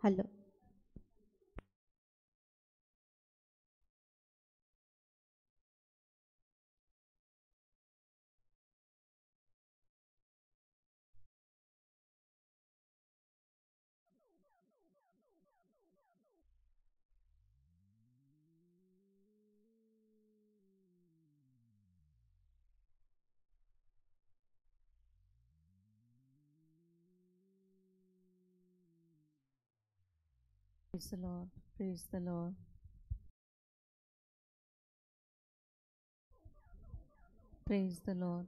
Hello Praise the Lord. Praise the Lord. Praise the Lord.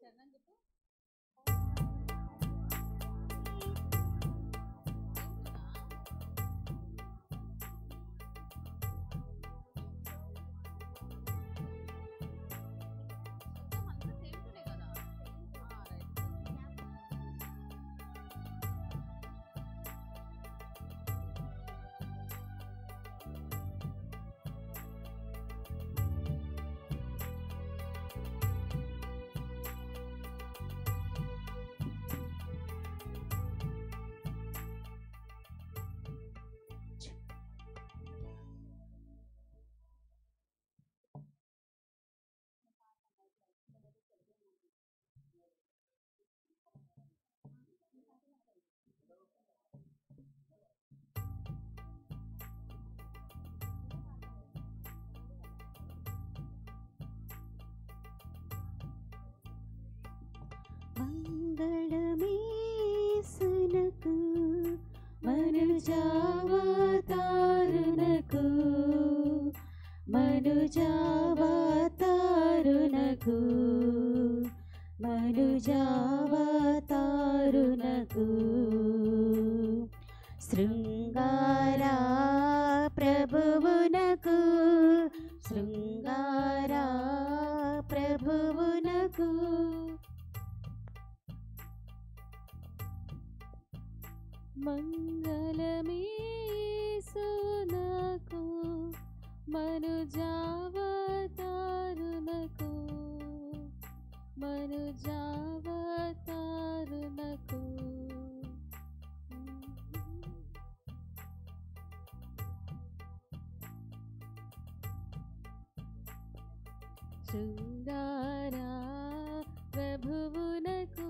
మంగళమేసునకు మనుజావతారునకు మనుజావతారునకు మనుజావతారునకు శృంగారా ప్రభువునకు శృంగారా ప్రభువునకు మంగళమేసునకు మనుజావతారునకు మనుజావతారునకు శృంగారా ప్రభువునకు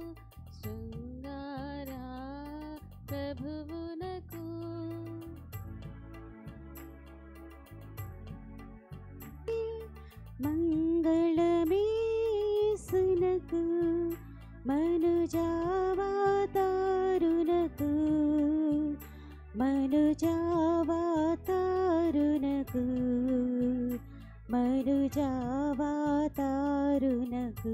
శృంగారా ప్రభువునకు మంగళమేసునకు మనుజావతారునకు మనుజావతారునకు మనుజావతారునకు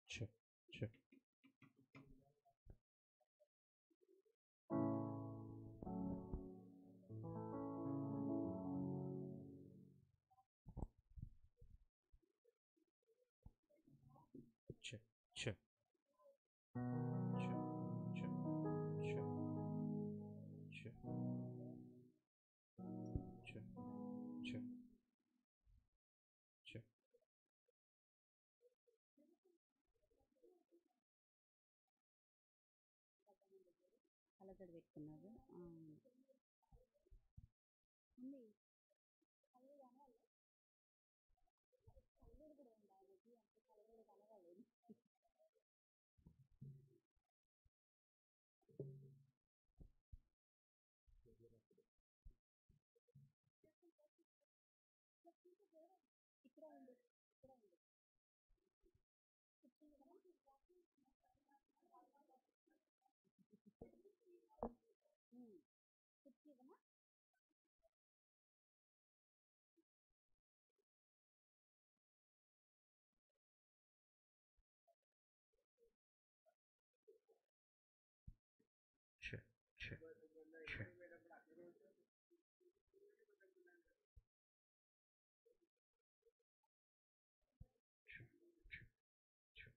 check, check. Check, check. Check, check, check. Check. Check, check. Check. కళ్ళజోడు పెట్టుకున్నారు ఆ. ఉంది Check, check, check. Check, check, check.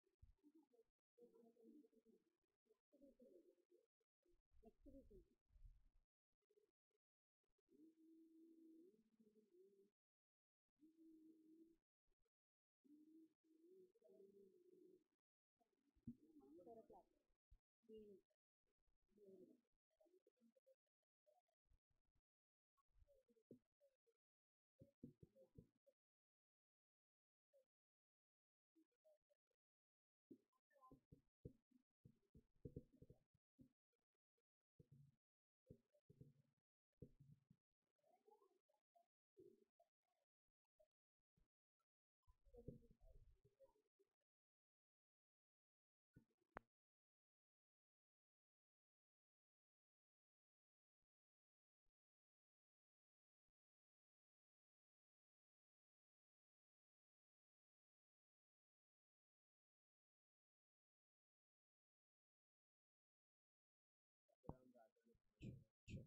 check.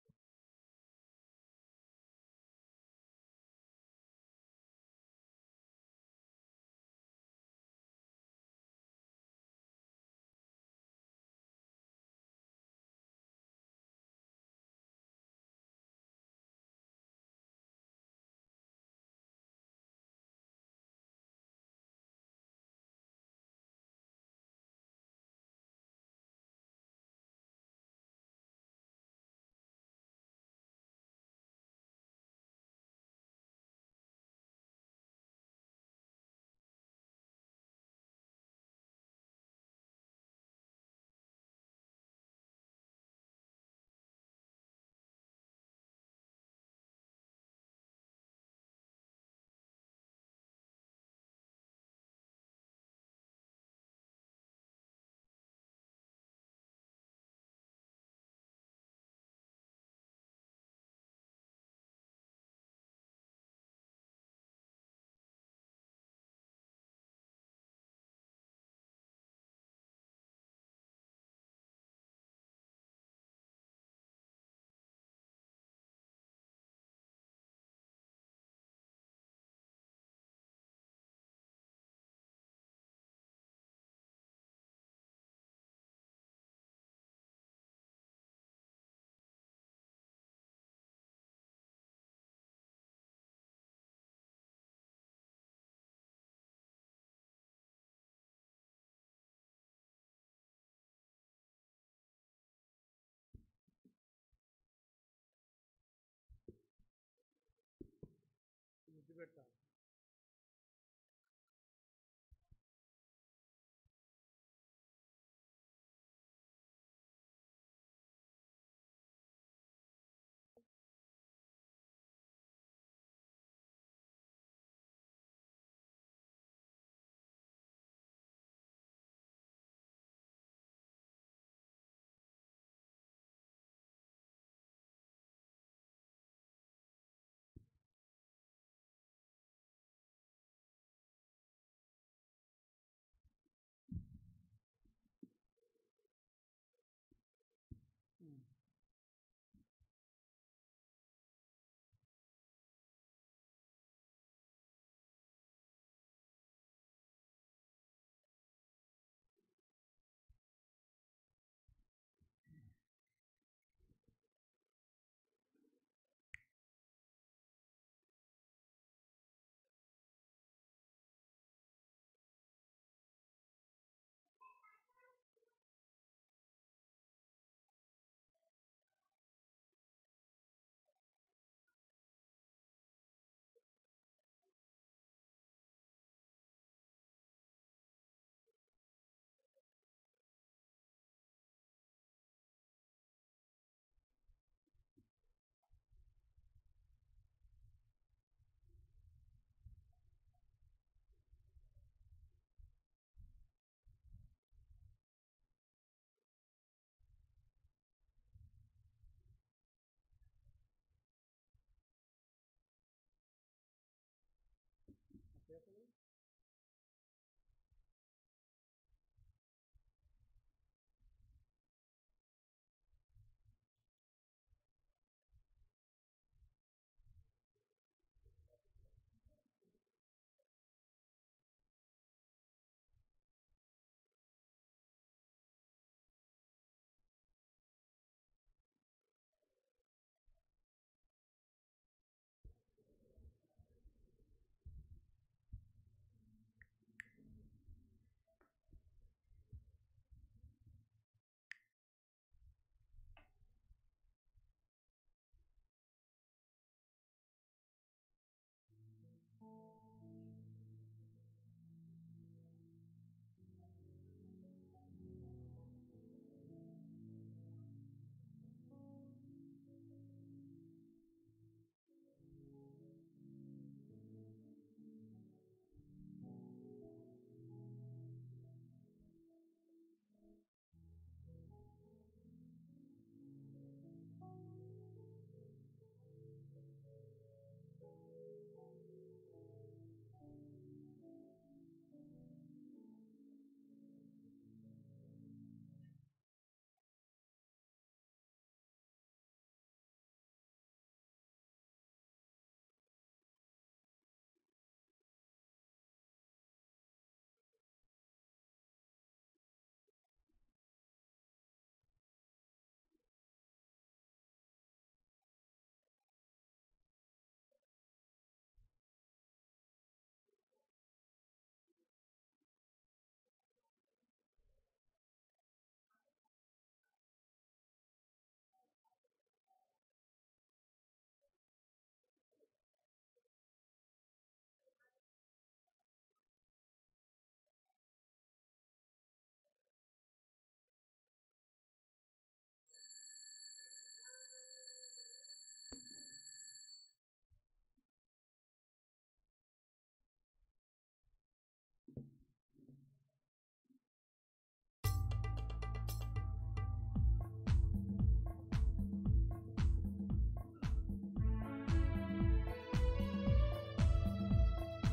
ముద్దు పెట్టాలి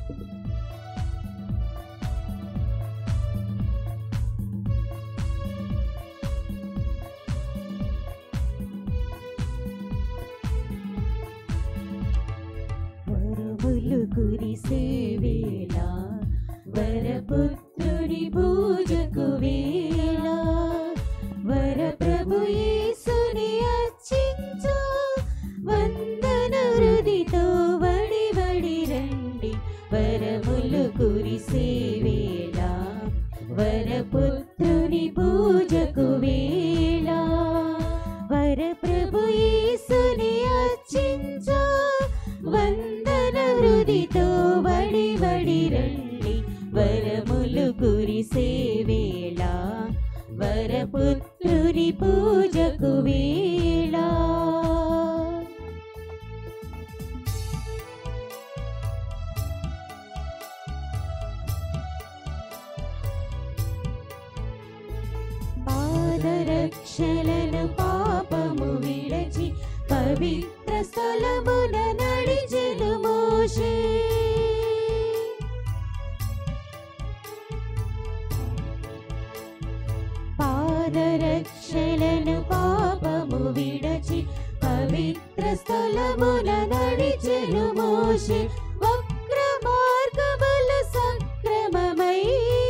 వరములు కురిసే వేళ వరపుత్రుని పూజకు వేళ వర ప్రభు యేసుని అర్చించు వందన హృదితో వడి వడి రండి వరములు కురిసే వేళ వరపుత్రుని పూజకు వేళ వర ప్రభు యేసుని అర్చించు వందన హృదితో వడి వడి రండి వరములు కురిసే వేళ వరపుత్రుని పూజకు వేళ పాదరక్షలను పాపము విడచి పవిత్ర స్థలమున నడిచెను మోషే పాదరక్షలను పాపము విడచి పవిత్ర స్థలమున నడిచెను మోషే వక్ర మార్గములు సక్రమమై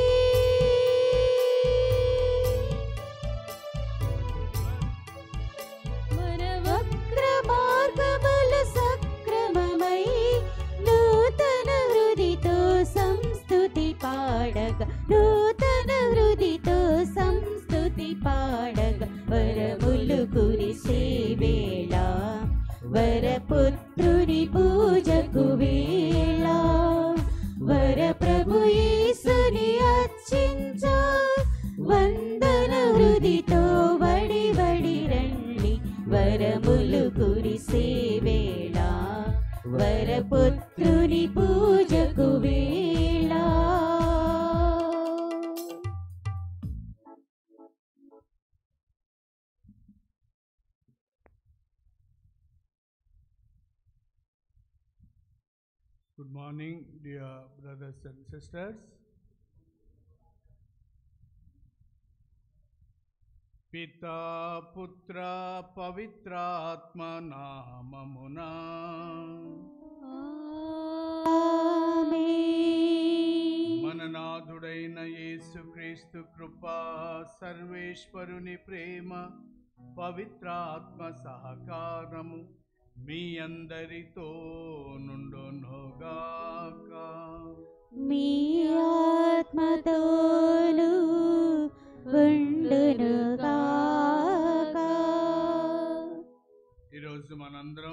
మన వక్ర మార్గములు సక్రమమై నూతన హృదితో సంస్తుతి పాడగ నూతన హృదితో సంస్తుతి పాడగ వరములు కురిసే వేళ వరపుత్రుని పూజకు వేళ వర ప్రభు యేసుని అర్చించ వందన హృదితో వడి వడి రండి వరములు కురిసే వేళ వరపుత్రుని పూజకు వేళ Good morning, dear brothers and sisters. పితా పుత్ర పవిత్రాత్మ నామమునా మన నాథుడైన యేసుక్రీస్తు కృప సర్వేశ్వరుని ప్రేమ పవిత్రాత్మ సహకారము మీ అందరితో నుండునుగాక మీ ఆత్మతోను ఉండును గాక ఈరోజు మనందరం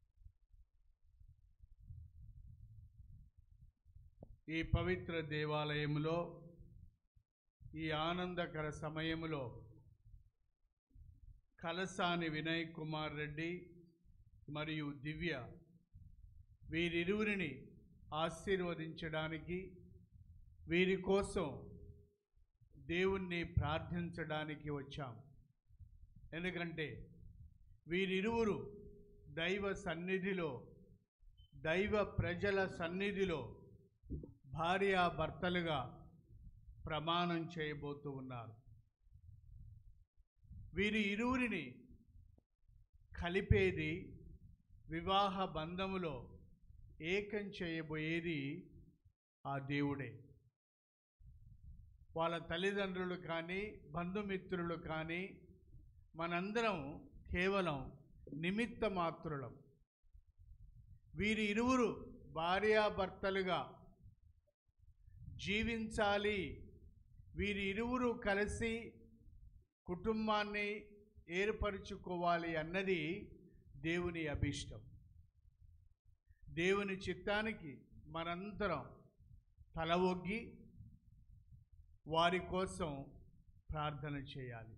ఈ పవిత్ర దేవాలయములో ఈ ఆనందకర సమయములో కలసాని వినయ్ కుమార్ రెడ్డి మరియు దివ్య వీరిరువురిని ఆశీర్వదించడానికి వీరి కోసం దేవుణ్ణి ప్రార్థించడానికి వచ్చాం ఎందుకంటే వీరిరువురు దైవ సన్నిధిలో దైవ ప్రజల సన్నిధిలో భార్యాభర్తలుగా ప్రమాణం చేయబోతూ ఉన్నారు వీరి ఇరువురిని కలిపేది వివాహ బంధములో ఏకం చేయబోయేది ఆ దేవుడే వాళ్ళ తల్లిదండ్రులు కానీ బంధుమిత్రులు కానీ మనందరం కేవలం నిమిత్త మాత్రులం వీరి ఇరువురు భార్యాభర్తలుగా జీవించాలి వీరి ఇరువురు కలిసి కుటుంబాన్ని ఏర్పరుచుకోవాలి అన్నది దేవుని అభీష్టం దేవుని చిత్తానికి మనందరం తల ఒగ్గి వారి కోసం ప్రార్థన చేయాలి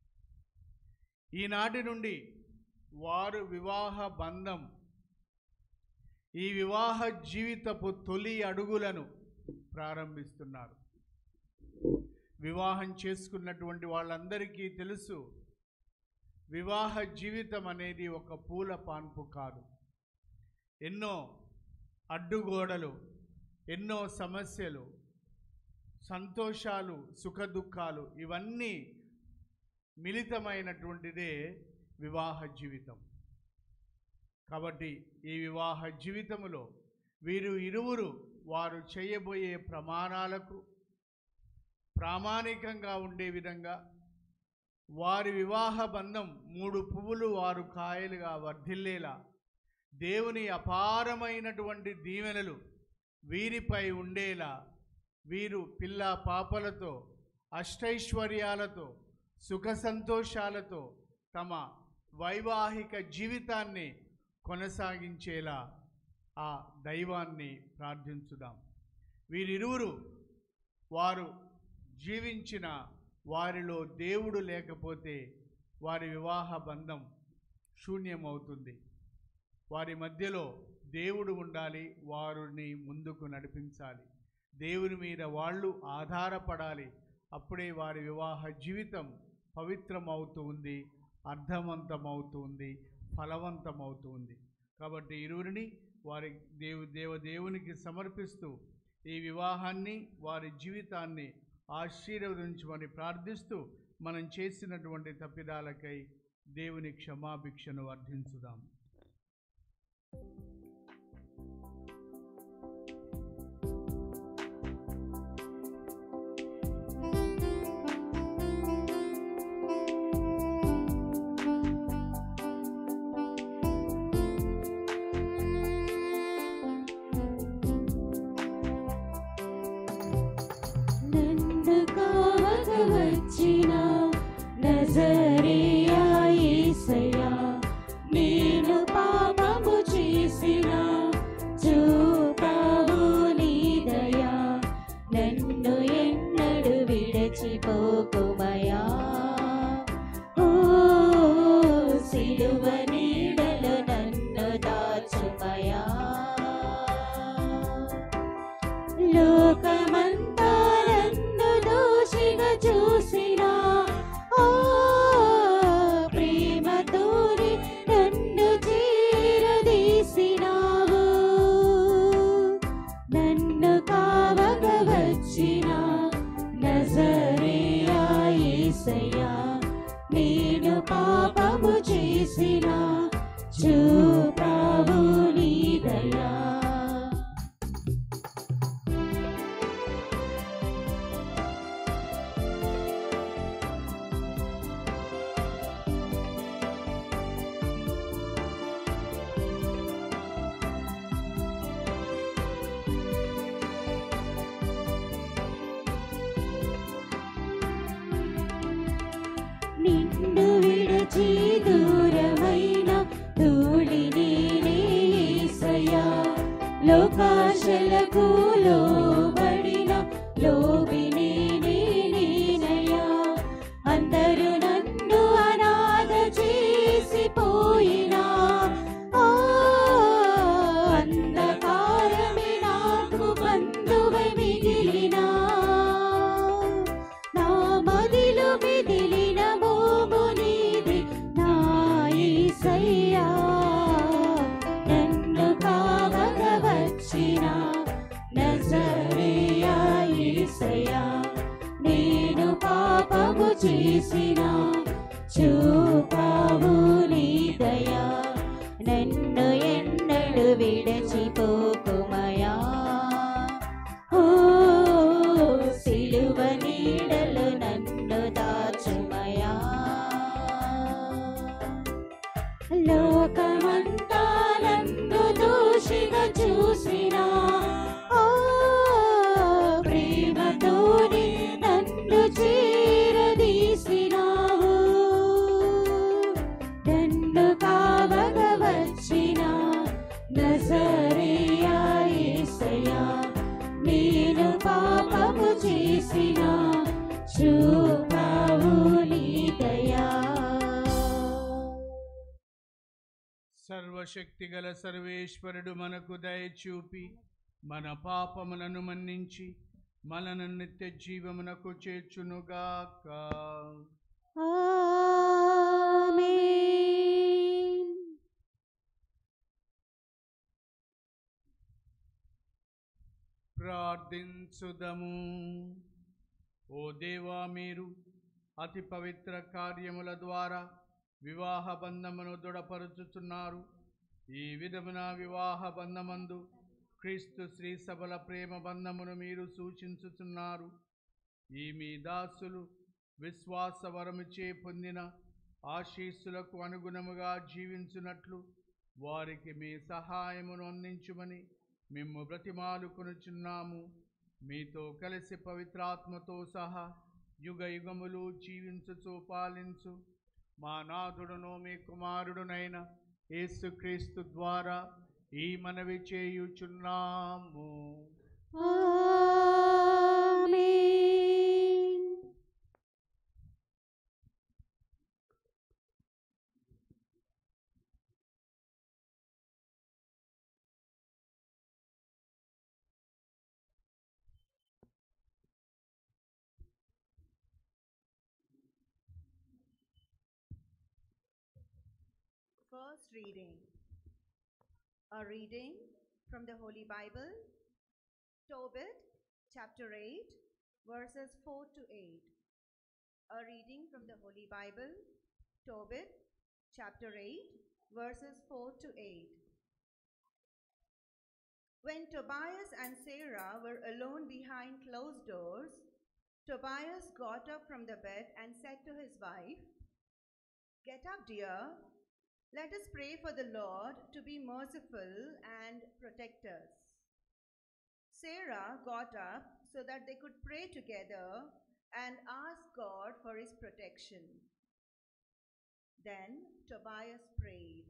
ఈనాటి నుండి వారు వివాహ బంధం ఈ వివాహ జీవితపు తొలి అడుగులను ప్రారంభిస్తున్నారు వివాహం చేసుకున్నటువంటి వాళ్ళందరికీ తెలుసు వివాహ జీవితం అనేది ఒక పూల పాన్పు కాదు ఎన్నో అడ్డుగోడలు ఎన్నో సమస్యలు సంతోషాలు సుఖదుఖాలు ఇవన్నీ మిళితమైనటువంటిదే వివాహ జీవితం కాబట్టి ఈ వివాహ జీవితములో వీరు ఇరువురు వారు చేయబోయే ప్రమాణాలకు ప్రామాణికంగా ఉండే విధంగా వారి వివాహ బంధం మూడు పువ్వులు వారు కాయలుగా వర్ధిల్లేలా దేవుని అపారమైనటువంటి దీవెనలు వీరిపై ఉండేలా వీరు పిల్ల పాపలతో అష్టైశ్వర్యాలతో సుఖ సంతోషాలతో తమ వైవాహిక జీవితాన్ని కొనసాగించేలా ఆ దైవాన్ని ప్రార్థించుదాం వీరిరువురు వారు జీవించిన వారిలో దేవుడు లేకపోతే వారి వివాహ బంధం శూన్యమవుతుంది వారి మధ్యలో దేవుడు ఉండాలి వారిని ముందుకు నడిపించాలి దేవుని మీద వాళ్ళు ఆధారపడాలి అప్పుడే వారి వివాహ జీవితం పవిత్రమవుతూ ఉంది అర్థవంతమవుతూ ఉంది ఫలవంతమవుతూ ఉంది కాబట్టి ఇరువురిని వారి దేవు దేవ దేవునికి సమర్పిస్తూ ఈ వివాహాన్ని వారి జీవితాన్ని ఆశీర్వదించమని ప్రార్థిస్తూ మనం చేసినటువంటి తప్పిదాలకై దేవుని క్షమాభిక్షను వర్ధించుదాం నన్ను కావగ వచ్చిన నజరేయా యేసయ్యా నేను పాపము చేసిన చూపావు నీ దయా నన్ను ఎన్నడు విడచిపోకుమయా ఓ సిలువ నీడలో నన్ను దాచుమయా లోకమంతా నన్ను దోషిగా చూసిన ఓ ప్రేమతోని నన్ను చేరదీసినావు నన్ను కావగ వచ్చిన నజరేయా యేసయ్యా నేను పాపము చేసిన చూపావు నీ దయా నిన్ను విడచి దూరమైన ధూళిని నేసయ్యా లోకాశలకు లోబడిన లోబిని నేనయ్యా అందరూ నన్ను అనాథ చేసిపోయినా ఆ, అంధకారమే నాకు బంధువై మిగిలినా నా మదిలో మిదిలిన మోము నీది నా యేసయ్యా నన్ను కావగ వచ్చిన నజరేయా యేసయ్యా నేను పాపము చేసిన చూపావు నీ దయా నన్ను ఎన్నడు విడచిపోకుమయా ఓ సిలువ నీడలు నన్ను దాచుమయా లోకమంతా నన్ను దోషిగా చూసిన ఓ ప్రేమతోని నన్ను చేరదీసినావు నన్ను కావగ వచ్చిన నజరేయా యేసయ్యా నేను పాపము చేసిన చూపావు నీ దయా సర్వశక్తి గల సర్వేశ్వరుడు మనకు దయచూపి మన పాపములను మన్నించి మనను నిత్య జీవమునకు చేర్చునుగాక ఆమేన్ ప్రార్థించుదము ఓ దేవా మీరు అతి పవిత్ర కార్యముల ద్వారా వివాహ బంధమును దృఢపరుచుచున్నారు ఈ విధమున వివాహ బంధమందు క్రీస్తు శ్రీ సభల ప్రేమ బంధమును మీరు సూచించుచున్నారు ఈ మీ దాసులు విశ్వాస వరముచే పొందిన ఆశీస్సులకు అనుగుణముగా జీవించున్నట్లు వారికి మీ సహాయమును అందించుమని మేము బ్రతిమాలుకొనుచున్నాము మీతో కలిసి పవిత్రాత్మతో సహా యుగ యుగములు జీవించుచు పాలించు మా నాథుడును మీ కుమారుడునైన యేసుక్రీస్తు ద్వారా ఈ మనవి చేయుచున్నాము ఆమేన్ First reading. A reading from the Holy Bible, Tobit, chapter 8, verses 4 to 8. A reading from the Holy Bible, Tobit, chapter 8, verses 4 to 8. When Tobias and Sarah were alone behind closed doors, Tobias got up from the bed and said to his wife, Get up, dear. Let us pray for the Lord to be merciful and protect us. Sarah got up so that they could pray together and ask God for his protection. Then Tobias prayed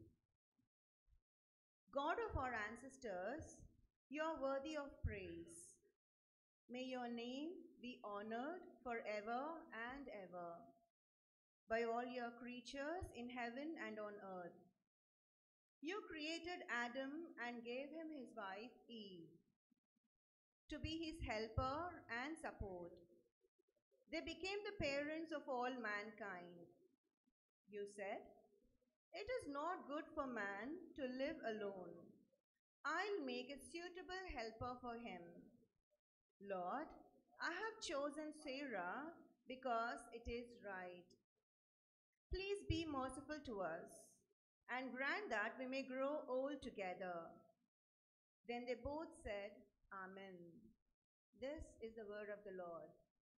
God of our ancestors, you are worthy of praise. May your name be honored forever and ever by all your creatures in heaven and on earth. You created Adam and gave him his wife Eve to be his helper and support. They became the parents of all mankind. You said, It is not good for man to live alone. I'll make a suitable helper for him. Lord, I have chosen Sarah because it is right. Please be merciful to us and grant that we may grow old together. Then they both said, Amen. This is the word of the Lord.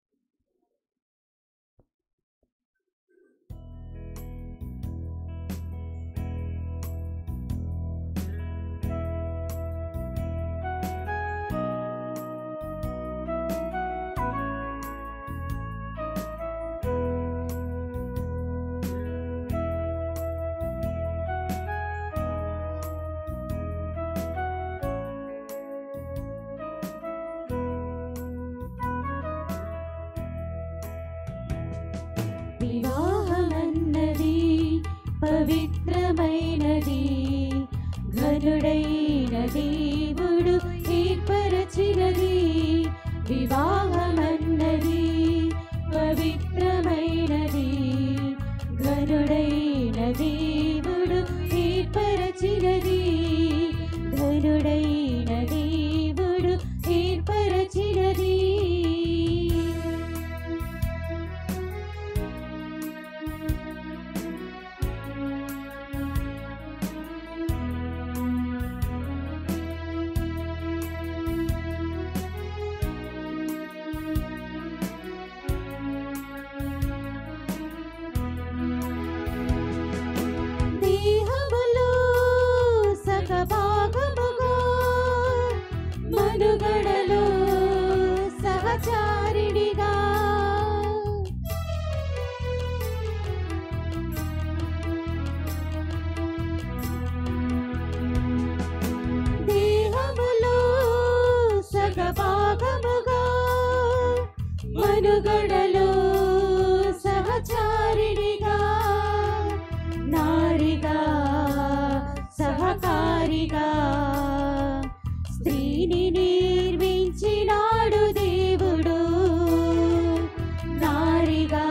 వివాహమన్నది పవిత్రమైనది ఘనుడైన దేవుడు ఏర్పరచినది వివాహమన్నది పవిత్రమైనది ఘనుడైన దేవుడు ఏర్పరచినది ఘనుడైన దేవుడు ఏర్పరచినది దేహములో సగభాగముగా మనుగడలో సహచారిణిగా దేహములో సగభాగముగా మనుగడలో సహచారిణిగా నారిగా సహకారిగా స్త్రీని నిర్మించినాడు దేవుడు నారిగా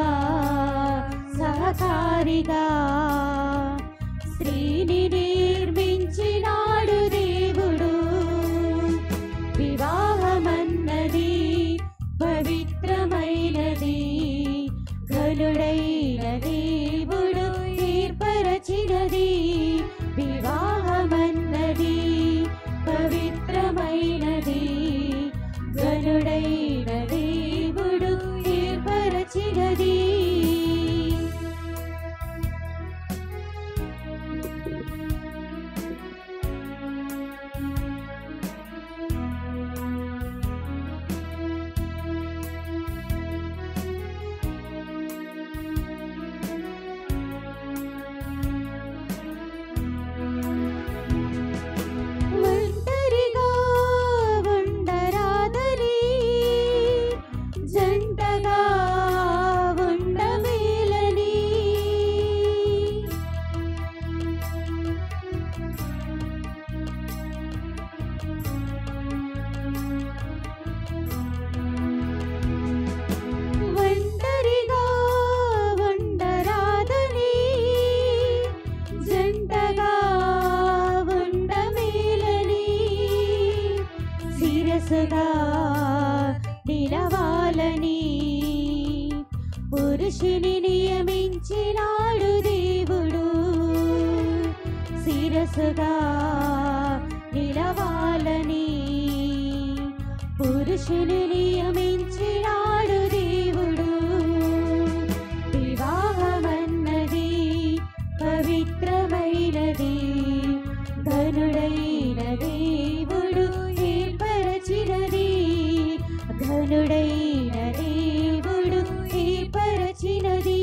సహకారిగా స్త్రీని నిర్మించినాడు దేవుడు వివాహమ శిరసుగా నిలవాలని పురుషుని నియమించినాడు దేవుడు శిరసుగా నిలవాలని పురుషుని నియమించినాడు దేవుడు వివాహమన్నది పవిత్రమైనది ఘనుడైన దేవుడు ఏర్పరచినది ఘనుడైన దేవుడు ఏర్పరచినది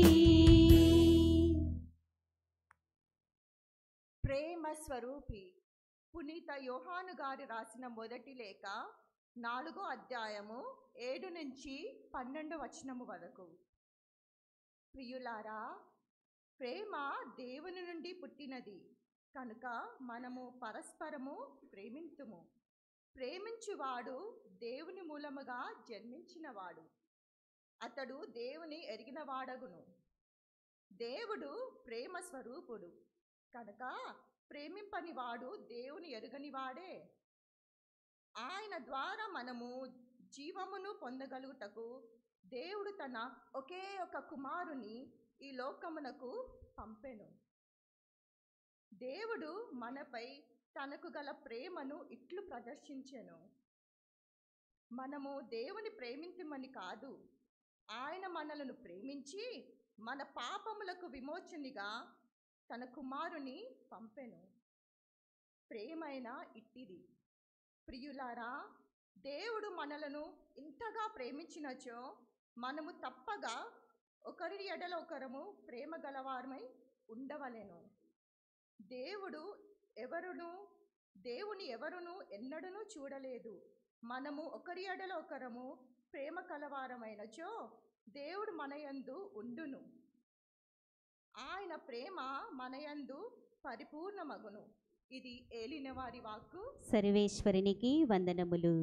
ప్రేమ స్వరూపి పునీత యోహాను గారు రాసిన మొదటి లేఖ నాలుగో అధ్యాయము ఏడు నుంచి పన్నెండు వచనము వరకు ప్రియులారా ప్రేమ దేవుని నుండి పుట్టినది కనుక మనము పరస్పరము ప్రేమింతుము ప్రేమించువాడు దేవుని మూలముగా జన్మించినవాడు అతడు దేవుని ఎరిగినవాడగును దేవుడు ప్రేమ స్వరూపుడు కనుక ప్రేమింపని వాడు దేవుని ఎరుగనివాడే ఆయన ద్వారా మనము జీవమును పొందగలుగుటకు దేవుడు తన ఒకే ఒక కుమారుని ఈ లోకమునకు పంపెను దేవుడు మనపై తనకు గల ప్రేమను ఇట్లు ప్రదర్శించెను మనము దేవుని ప్రేమించమని కాదు ఆయన మనలను ప్రేమించి మన పాపములకు విమోచనిగా తన కుమారుని పంపెను ప్రేమైన ఇట్టిది ప్రియులారా దేవుడు మనలను ఇంతగా ప్రేమించినచో మనము తప్పగా ఒకరి ఎడల ఒకరము ప్రేమ గలవారమై ఉండవలెను దేవుడు ఎవరును దేవుని ఎవరును ఎన్నడూ చూడలేదు మనము ఒకరి ఎడల ఒకరము ప్రేమ కలవారమైనచో దేవుడు మనయందు ఉండును ఆయన ప్రేమ మనయందు పరిపూర్ణమగును ఇది ఏలిన వారి వాక్కు సర్వేశ్వరునికి వందనములు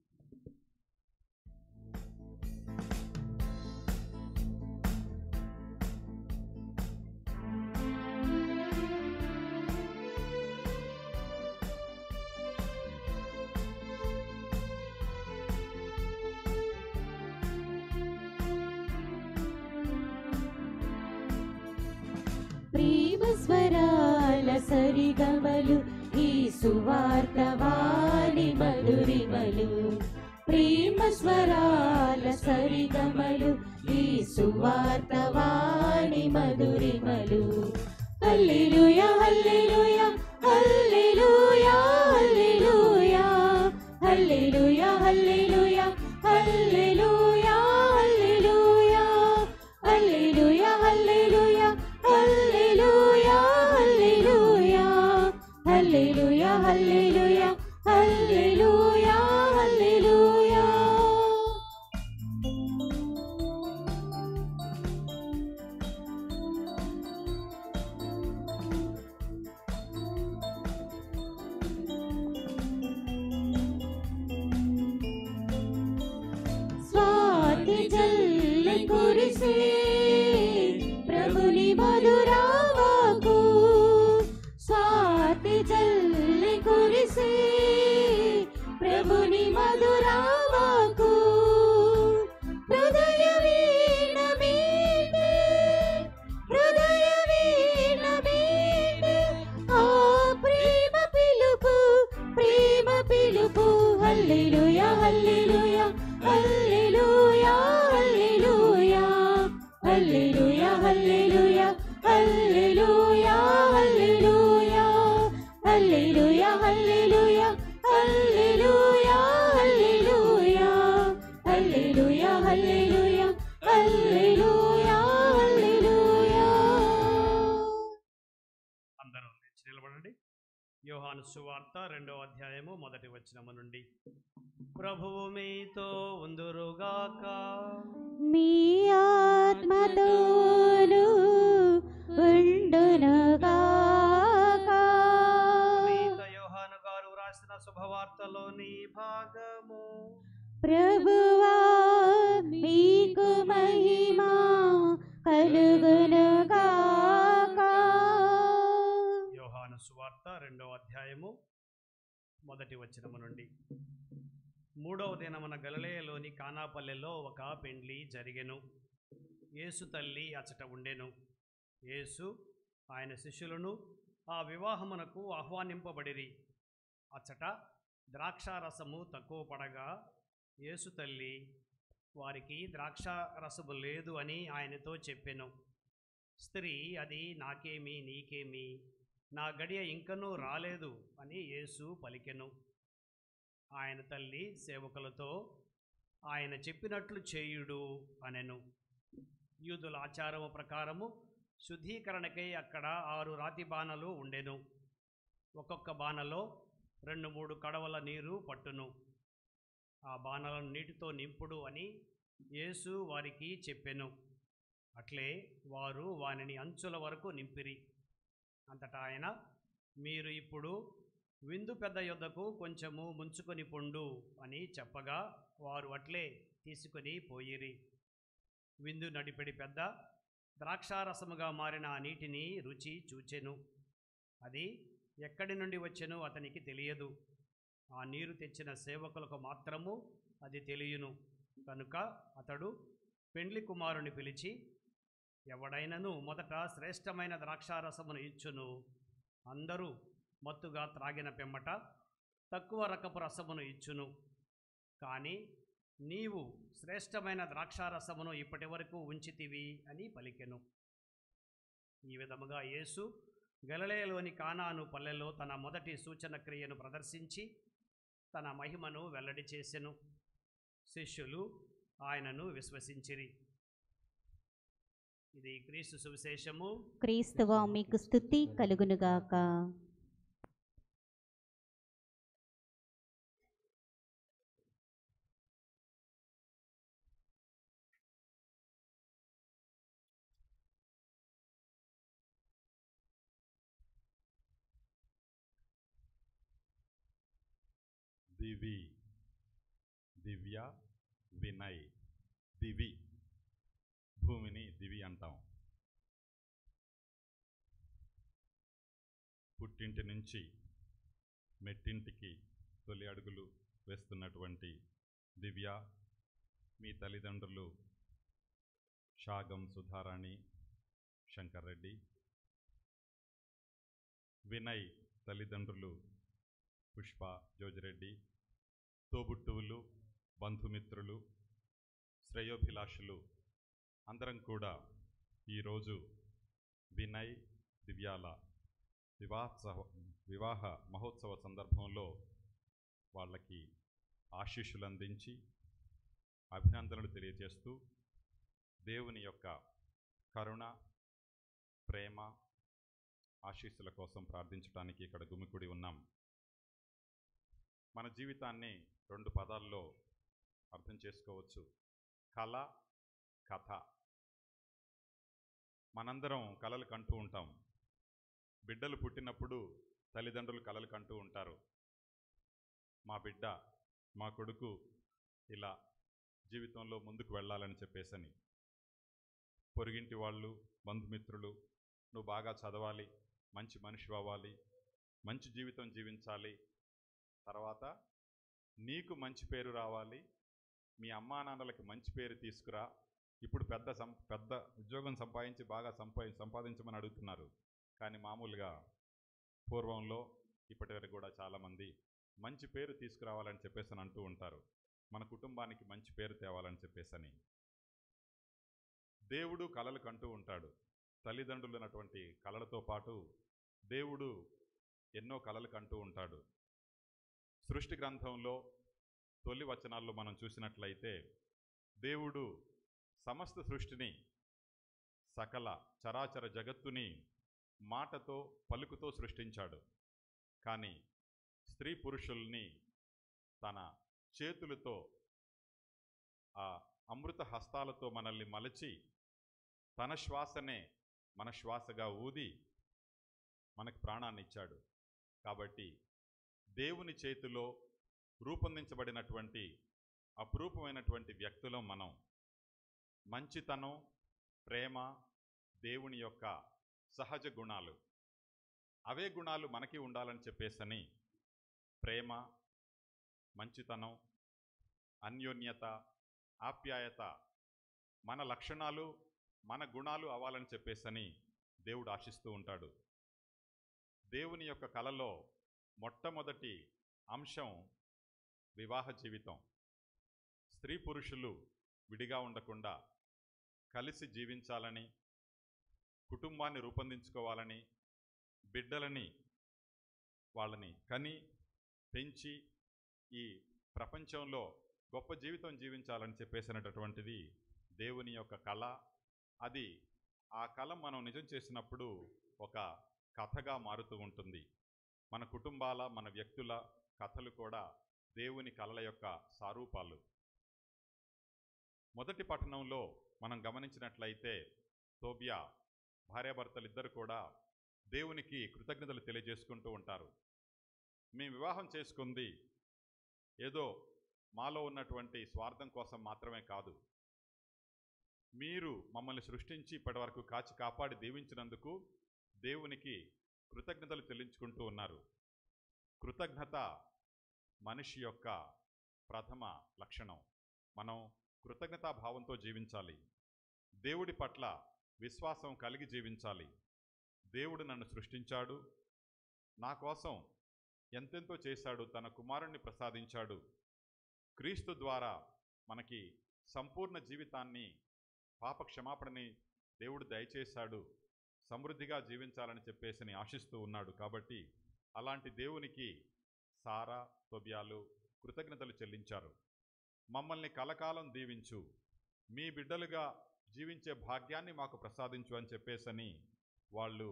ప్రేమ స్వరాల సరిగమలు ఈ సువార్తవాణి మధురిమలు ప్రేమ స్వరాల సరిగమలు ఈ సువార్తవాణి మధురిమలు హల్లెలూయా హల్లెలూయా హల్లెలూయా హల్లెలూయా హల్లెలూయా హల్లెలూయా హల్లెలూయా హల్లెలూయా హల్లెలూయా హల్లెలూయా హల్లెలూయా హల్లెలూయా హల్లెలూయా హల్లెలూయా హల్లెలూయా హల్లెలూయా స్వాతి జల్లి కురిసే ప్రభుని మధురావాకు స్వాతి జల్లి కురిసే ప్రభుని మధురావాకు హృదయ వీణ మీటే హృదయ వీణ మీటే ఆ ప్రేమ పిలుపు ప్రేమ పిలుపు హల్లెలూయా హల్లెలూయా హల్లెలూయా హల్లెలూయా హల్లెలూయా హల్లెలూయా హల్లెలూయా హల్లెలూయా హల్లెలూయా హల్లెలూయా హల్లెలూయా హల్లెలూయా హల్లెలూయా హల్లెలూయా హల్లెలూయా హల్లెలూయా అందరూ లేచి నిలబడండి యోహాను సువార్త రెండవ అధ్యాయము మొదటి వచనము నుండి ప్రభువు మీతో ఉందురుగాక మీ ఆత్మతోను ఉండునుగాక పునీత యోహాను గారు రాసిన శుభవార్తలోని భాగము ప్రభువా మీకు మహిమ కలుగునుగాక యోహాను సువార్త రెండవ అధ్యాయము మొదటి వచనము నుండి మూడవ దినమున గలిలయలోని కానాపల్లెలో ఒక పెండ్లి జరిగెను యేసు తల్లి అచట ఉండెను యేసు ఆయన శిష్యులను ఆ వివాహమునకు ఆహ్వానింపబడిరి అచ్చట ద్రాక్షారసము తక్కువ పడగా యేసు తల్లి వారికి ద్రాక్షారసము లేదు అని ఆయనతో చెప్పెను స్త్రీ అది నాకేమి నీకేమి నా గడియ ఇంకనూ రాలేదు అని యేసు పలికెను ఆయన తల్లి సేవకులతో ఆయన చెప్పినట్లు చేయుడు అనెను యూదుల ఆచారము ప్రకారము శుద్ధీకరణకై అక్కడ ఆరు రాతి బాణలు ఉండెను ఒక్కొక్క బాణలో రెండు మూడు కడవల నీరు పట్టును ఆ బాణలను నీటితో నింపుడు అని యేసు వారికి చెప్పెను అట్లే వారు వానిని అంచుల వరకు నింపిరి అంతటా ఆయన మీరు ఇప్పుడు విందు పెద్ద యొద్దకు కొంచెము ముంచుకొని పొండు అని చెప్పగా వారు అట్లే తీసుకొని పోయిరి విందు నడిపెడి పెద్ద ద్రాక్షారసముగా మారిన ఆ నీటిని రుచి చూచెను అది ఎక్కడి నుండి వచ్చెనో అతనికి తెలియదు ఆ నీరు తెచ్చిన సేవకులకు మాత్రము అది తెలియను కనుక అతడు పెండ్లి కుమారుని పిలిచి ఎవడైనను మొదట శ్రేష్టమైన ద్రాక్షారసమును ఇచ్చును అందరూ మత్తుగా త్రాగిన పిమ్మట తక్కువ రకపు రసమును ఇచ్చును కానీ నీవు శ్రేష్టమైన ద్రాక్షారసమును ఇప్పటి వరకు ఉంచితివి అని పలికెను ఈ విధముగా యేసు గలలేలోని కానాను పల్లెలో తన మొదటి సూచన క్రియను ప్రదర్శించి తన మహిమను వెల్లడి చేసెను శిష్యులు ఆయనను విశ్వసించిరి ఇది క్రీస్తు సువిశేషము క్రీస్తువా మీకు స్థుతి కలుగునుగాక దివి దివ్య వినయ్ దివి భూమిని దివి అంటాం పుట్టింటి నుంచి మెట్టింటికి తొలి అడుగులు వేస్తున్నటువంటి దివ్య మీ తల్లిదండ్రులు షాగం సుధారాణి శంకర్ రెడ్డి వినయ్ తల్లిదండ్రులు పుష్ప జోజిరెడ్డి తోబుట్టువులు బంధుమిత్రులు శ్రేయోభిలాషులు అందరం కూడా ఈరోజు వినయ్ దివ్యాల వివాహోత్సవ వివాహ మహోత్సవ సందర్భంలో వాళ్ళకి ఆశీస్సులు అందించి అభినందనలు తెలియజేస్తూ దేవుని యొక్క కరుణ ప్రేమ ఆశీస్సుల కోసం ప్రార్థించడానికి ఇక్కడ గుమికుడి ఉన్నాం మన జీవితాన్ని రెండు పదాల్లో అర్థం చేసుకోవచ్చు కళ కథ మనందరం కలలు కంటూ ఉంటాం బిడ్డలు పుట్టినప్పుడు తల్లిదండ్రులు కలలు కంటూ ఉంటారు మా బిడ్డ మా కొడుకు ఇలా జీవితంలో ముందుకు వెళ్ళాలని చెప్పేసని పొరుగింటి వాళ్ళు బంధుమిత్రులు నువ్వు బాగా చదవాలి మంచి మనిషి అవ్వాలి మంచి జీవితం జీవించాలి తర్వాత నీకు మంచి పేరు రావాలి మీ అమ్మా నాన్నలకి మంచి పేరు తీసుకురా ఇప్పుడు పెద్ద సం పెద్ద ఉద్యోగం సంపాదించి బాగా సంపా సంపాదించమని అడుగుతున్నారు కానీ మామూలుగా పూర్వంలో ఇప్పటి వరకు కూడా చాలామంది మంచి పేరు తీసుకురావాలని చెప్పేసి అని అంటూ ఉంటారు మన కుటుంబానికి మంచి పేరు తేవాలని చెప్పేసని దేవుడు కలలు కంటూ ఉంటాడు తల్లిదండ్రులు ఉన్నటువంటి కళలతో పాటు దేవుడు ఎన్నో కళలు కంటూ ఉంటాడు సృష్టి గ్రంథంలో తొలి వచనాల్లో మనం చూసినట్లయితే దేవుడు సమస్త సృష్టిని సకల చరాచర జగత్తుని మాటతో పలుకుతో సృష్టించాడు కానీ స్త్రీ పురుషుల్ని తన చేతులతో ఆ అమృత హస్తాలతో మనల్ని మలచి తన శ్వాసనే మన శ్వాసగా ఊది మనకు ప్రాణాన్ని ఇచ్చాడు కాబట్టి దేవుని చేతిలో రూపొందించబడినటువంటి అపురూపమైనటువంటి వ్యక్తులం మనం మంచితనం ప్రేమ దేవుని యొక్క సహజ గుణాలు అవే గుణాలు మనకి ఉండాలని చెప్పేసని ప్రేమ మంచితనం అన్యోన్యత ఆప్యాయత మన లక్షణాలు మన గుణాలు అవ్వాలని చెప్పేసని దేవుడు ఆశిస్తూ ఉంటాడు దేవుని యొక్క కలలో మొట్టమొదటి అంశం వివాహ జీవితం స్త్రీ పురుషులు విడిగా ఉండకుండా కలిసి జీవించాలని కుటుంబాన్ని రూపొందించుకోవాలని బిడ్డలని వాళ్ళని కని పెంచి ఈ ప్రపంచంలో గొప్ప జీవితం జీవించాలని చెప్పేసినటువంటిది దేవుని యొక్క కళ అది ఆ కళ మనం నిజం చేసినప్పుడు ఒక కథగా మారుతూ ఉంటుంది మన కుటుంబాల మన వ్యక్తుల కథలు కూడా దేవుని కళల యొక్క సారూపాలు మొదటి పట్టణంలో మనం గమనించినట్లయితే తోబియా భార్యాభర్తలు ఇద్దరు కూడా దేవునికి కృతజ్ఞతలు తెలియజేసుకుంటూ ఉంటారు మేము వివాహం చేసుకుంది ఏదో మాలో ఉన్నటువంటి స్వార్థం కోసం మాత్రమే కాదు మీరు మమ్మల్ని సృష్టించి ఇప్పటివరకు కాచి కాపాడి దీవించినందుకు దేవునికి కృతజ్ఞతలు చెల్లించుకుంటూ ఉన్నారు కృతజ్ఞత మనిషి యొక్క ప్రథమ లక్షణం మనం కృతజ్ఞతాభావంతో జీవించాలి దేవుడి పట్ల విశ్వాసం కలిగి జీవించాలి దేవుడు నన్ను సృష్టించాడు నా కోసం ఎంతెంతో చేశాడు తన కుమారుణ్ణి ప్రసాదించాడు క్రీస్తు ద్వారా మనకి సంపూర్ణ జీవితాన్ని పాప క్షమాపణని దేవుడు దయచేశాడు సమృద్ధిగా జీవించాలని చెప్పేసి ఆశిస్తూ ఉన్నాడు కాబట్టి అలాంటి దేవునికి సారా తొబియాలు కృతజ్ఞతలు చెల్లించారు మమ్మల్ని కలకాలం దీవించు మీ బిడ్డలుగా జీవించే భాగ్యాన్ని మాకు ప్రసాదించు అని చెప్పేసని వాళ్ళు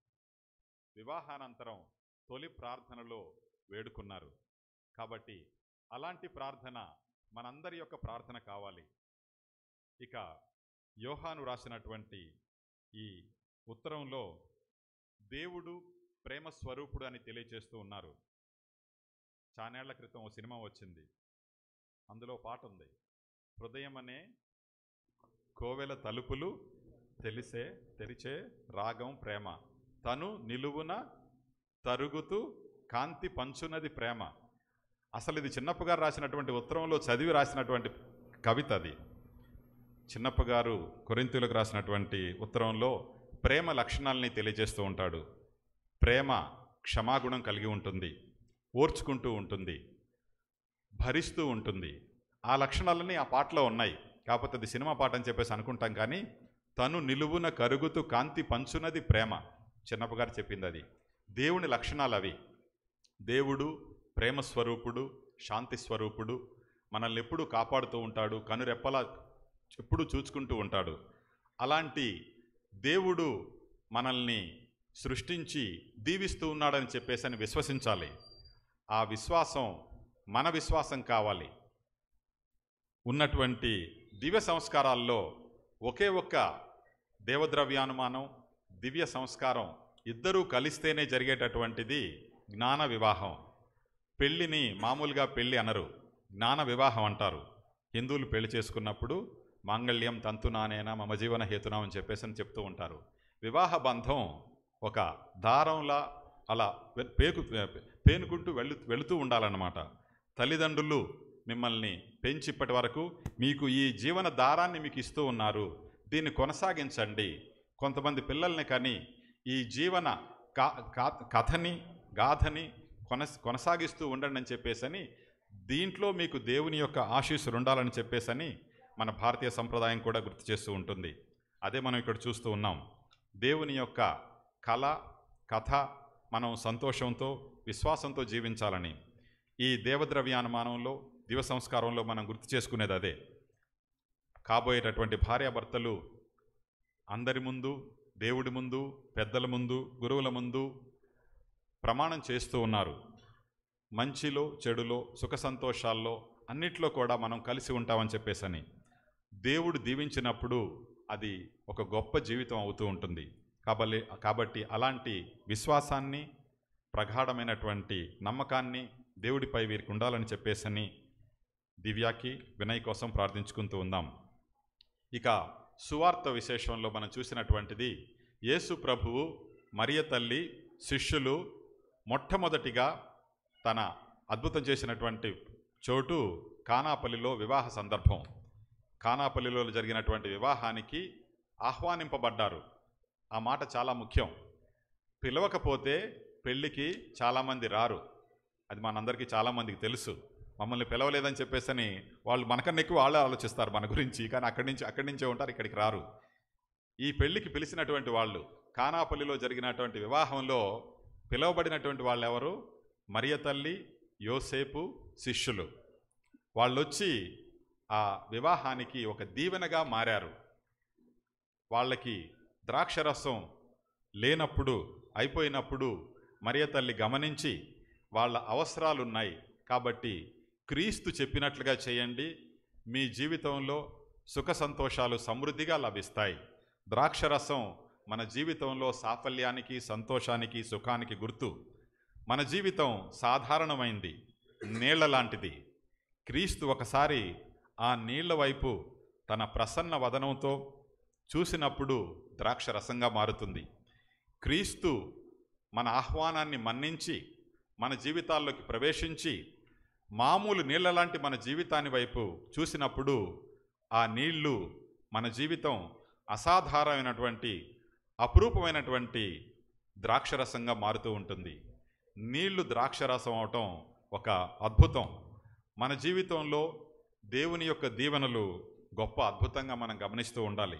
వివాహానంతరం తొలి ప్రార్థనలో వేడుకున్నారు కాబట్టి అలాంటి ప్రార్థన మనందరి యొక్క ప్రార్థన కావాలి ఇక యోహాను రాసినటువంటి ఈ ఉత్తరంలో దేవుడు ప్రేమ స్వరూపుడు అని తెలియజేస్తూ ఉన్నారు చానేళ్ల క్రితం ఓ సినిమా వచ్చింది అందులో పాట ఉంది హృదయం అనే కోవెల తలుపులు తెలిసే తెరిచే రాగం ప్రేమ తను నిలువున తరుగుతూ కాంతి పంచునది ప్రేమ అసలు ఇది చిన్నప్ప గారు రాసినటువంటి ఉత్తరంలో చదివి రాసినటువంటి కవిత అది చిన్నప్ప గారు కొరింతీలకు రాసినటువంటి ఉత్తరంలో ప్రేమ లక్షణాలని తెలియజేస్తూ ఉంటాడు ప్రేమ క్షమాగుణం కలిగి ఉంటుంది ఓర్చుకుంటూ ఉంటుంది భరిస్తూ ఉంటుంది ఆ లక్షణాలన్నీ ఆ పాటలో ఉన్నాయి కాకపోతే అది సినిమా పాట అని చెప్పేసి అనుకుంటాం కానీ తను నిలువున కరుగుతూ కాంతి పంచునది ప్రేమ చిన్నప్ప గారు చెప్పింది అది దేవుని లక్షణాలు అవి దేవుడు ప్రేమ స్వరూపుడు శాంతి స్వరూపుడు మనల్ని ఎప్పుడూ కాపాడుతూ ఉంటాడు కనురెప్పలా ఎప్పుడూ చూచుకుంటూ ఉంటాడు అలాంటి దేవుడు మనల్ని సృష్టించి దీవిస్తూ ఉన్నాడని చెప్పేసి అని విశ్వసించాలి ఆ విశ్వాసం మన విశ్వాసం కావాలి ఉన్నటువంటి దివ్య సంస్కారాల్లో ఒకే ఒక్క దేవద్రవ్యానుమానం దివ్య సంస్కారం ఇద్దరూ కలిస్తేనే జరిగేటటువంటిది జ్ఞాన వివాహం పెళ్ళిని మామూలుగా పెళ్ళి అనరు జ్ఞాన వివాహం అంటారు హిందువులు పెళ్లి చేసుకున్నప్పుడు మాంగళ్యం తంతునానేనా మమ జీవన హేతునా అని చెప్పేసి అని చెప్తూ ఉంటారు వివాహ బంధం ఒక దారంలా అలా వె- పేకు పేనుకుంటూ వెళ్ళు వెళుతూ ఉండాలన్నమాట తల్లిదండ్రులు మిమ్మల్ని పెంచి ఇప్పటి వరకు మీకు ఈ జీవన దారాన్ని మీకు ఇస్తూ ఉన్నారు దీన్ని కొనసాగించండి కొంతమంది పిల్లల్ని కానీ ఈ జీవన కా కా- కథని గాథని కొన కొనసాగిస్తూ ఉండండి అని చెప్పేసని దీంట్లో మీకు దేవుని యొక్క ఆశీస్సులు ఉండాలని చెప్పేసని మన భారతీయ సంప్రదాయం కూడా గుర్తు చేస్తూ ఉంటుంది అదే మనం ఇక్కడ చూస్తూ ఉన్నాం దేవుని యొక్క కళ కథ మనం సంతోషంతో విశ్వాసంతో జీవించాలని ఈ దేవద్రవ్యానుమానంలో దివ సంస్కారంలో మనం గుర్తు చేసుకునేది అదే కాబోయేటటువంటి భార్యాభర్తలు అందరి ముందు దేవుడి ముందు పెద్దల ముందు గురువుల ముందు ప్రమాణం చేస్తూ ఉన్నారు మంచిలో చెడులో సుఖ సంతోషాల్లో అన్నిట్లో కూడా మనం కలిసి ఉంటామని చెప్పేసని దేవుడు దీవించినప్పుడు అది ఒక గొప్ప జీవితం అవుతూ ఉంటుంది కాబట్టి కాబట్టి అలాంటి విశ్వాసాన్ని ప్రగాఢమైనటువంటి నమ్మకాన్ని దేవుడిపై వీరికి ఉండాలని చెప్పేసని దివ్యాకి వినయ్ కోసం ప్రార్థించుకుంటూ ఉందాం ఇక సువార్త విశేషంలో మనం చూసినటువంటిది యేసు ప్రభువు మరియ తల్లి శిష్యులు మొట్టమొదటిగా తన అద్భుతం చేసినటువంటి చోటు కానాపల్లిలో వివాహ సందర్భం కానాపల్లిలో జరిగినటువంటి వివాహానికి ఆహ్వానింపబడ్డారు ఆ మాట చాలా ముఖ్యం పిలవకపోతే పెళ్ళికి చాలామంది రారు అది మనందరికీ చాలామందికి తెలుసు మమ్మల్ని పిలవలేదని చెప్పేసని వాళ్ళు మనకన్నా ఎక్కువ వాళ్ళే ఆలోచిస్తారు మన గురించి కానీ అక్కడి నుంచి అక్కడి నుంచే ఉంటారు ఇక్కడికి రారు ఈ పెళ్లికి పిలిచినటువంటి వాళ్ళు కానాపల్లిలో జరిగినటువంటి వివాహంలో పిలువబడినటువంటి వాళ్ళు ఎవరు మరియ తల్లి యోసేపు శిష్యులు వాళ్ళు వచ్చి ఆ వివాహానికి ఒక దీవెనగా మారారు వాళ్ళకి ద్రాక్షరసం లేనప్పుడు అయిపోయినప్పుడు మరియ తల్లి గమనించి వాళ్ళ అవసరాలున్నాయి కాబట్టి క్రీస్తు చెప్పినట్లుగా చేయండి మీ జీవితంలో సుఖ సంతోషాలు సమృద్ధిగా లభిస్తాయి ద్రాక్షరసం మన జీవితంలో సాఫల్యానికి సంతోషానికి సుఖానికి గుర్తు మన జీవితం సాధారణమైంది నీళ్ల లాంటిది క్రీస్తు ఒకసారి ఆ నీళ్ల వైపు తన ప్రసన్న వదనంతో చూసినప్పుడు ద్రాక్షరసంగా మారుతుంది క్రీస్తు మన ఆహ్వానాన్ని మన్నించి మన జీవితాల్లోకి ప్రవేశించి మామూలు నీళ్ల లాంటి మన జీవితాన్ని వైపు చూసినప్పుడు ఆ నీళ్లు మన జీవితం అసాధారణమైనటువంటి అపురూపమైనటువంటి ద్రాక్షరసంగా మారుతూ ఉంటుంది నీళ్లు ద్రాక్షరసం అవటం ఒక అద్భుతం మన జీవితంలో దేవుని యొక్క దీవెనలు గొప్ప అద్భుతంగా మనం గమనిస్తూ ఉండాలి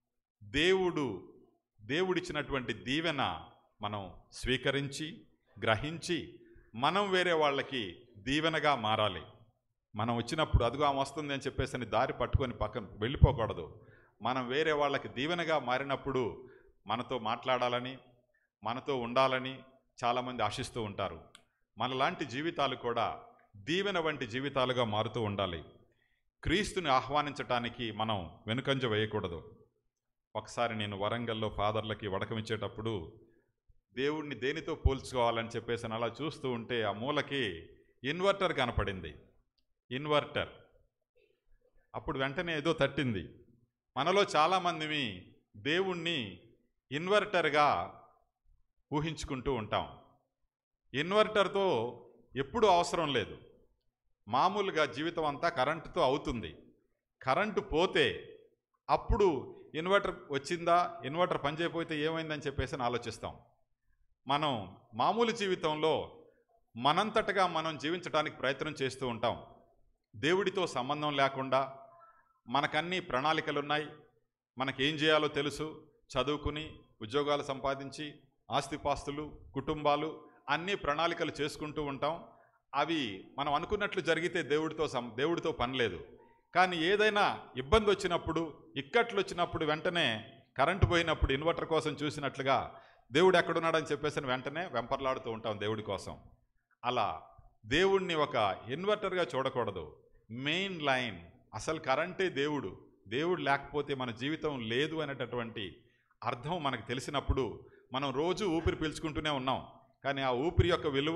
దేవుడు దేవుడిచ్చినటువంటి దీవెన మనం స్వీకరించి గ్రహించి మనం వేరే వాళ్ళకి దీవెనగా మారాలి మనం వచ్చినప్పుడు అదిగో ఆమె వస్తుంది అని చెప్పేసి అని దారి పట్టుకొని పక్కన వెళ్ళిపోకూడదు మనం వేరే వాళ్ళకి దీవెనగా మారినప్పుడు మనతో మాట్లాడాలని మనతో ఉండాలని చాలామంది ఆశిస్తూ ఉంటారు మనలాంటి జీవితాలు కూడా దీవెన వంటి జీవితాలుగా మారుతూ ఉండాలి క్రీస్తుని ఆహ్వానించటానికి మనం వెనుకంజ వేయకూడదు ఒకసారి నేను వరంగల్లో ఫాదర్లకి వడకమిచ్చేటప్పుడు దేవుణ్ణి దేనితో పోల్చుకోవాలని చెప్పేసి అని అలా చూస్తూ ఉంటే ఆ మూలకి ఇన్వర్టర్ కనపడింది ఇన్వర్టర్ అప్పుడు వెంటనే ఏదో తట్టింది మనలో చాలామందిమి దేవుణ్ణి ఇన్వర్టర్గా ఊహించుకుంటూ ఉంటాం ఇన్వర్టర్తో ఎప్పుడూ అవసరం లేదు మామూలుగా జీవితం అంతా కరెంటుతో అవుతుంది కరెంటు పోతే అప్పుడు ఇన్వర్టర్ వచ్చిందా ఇన్వర్టర్ పనిచేయకపోతే ఏమైందని చెప్పేసి అని ఆలోచిస్తాం మనం మామూలు జీవితంలో మనంతటగా మనం జీవించడానికి ప్రయత్నం చేస్తూ ఉంటాం దేవుడితో సంబంధం లేకుండా మనకన్నీ ప్రణాళికలు ఉన్నాయి మనకేం చేయాలో తెలుసు చదువుకుని ఉద్యోగాలు సంపాదించి ఆస్తిపాస్తులు కుటుంబాలు అన్ని ప్రణాళికలు చేసుకుంటూ ఉంటాం అవి మనం అనుకున్నట్లు జరిగితే దేవుడితో సం దేవుడితో పని లేదు కానీ ఏదైనా ఇబ్బంది వచ్చినప్పుడు ఇక్కట్లు వచ్చినప్పుడు వెంటనే కరెంటు పోయినప్పుడు ఇన్వర్టర్ కోసం చూసినట్లుగా దేవుడు ఎక్కడున్నాడని చెప్పేసి వెంటనే వెంపర్లాడుతూ ఉంటాం దేవుడి కోసం అలా దేవుణ్ణి ఒక ఇన్వర్టర్గా చూడకూడదు మెయిన్ లైన్ అసలు కరెంటే దేవుడు దేవుడు లేకపోతే మన జీవితం లేదు అనేటటువంటి అర్థం మనకు తెలిసినప్పుడు మనం రోజు ఊపిరి పీల్చుకుంటూనే ఉన్నాం కానీ ఆ ఊపిరి యొక్క విలువ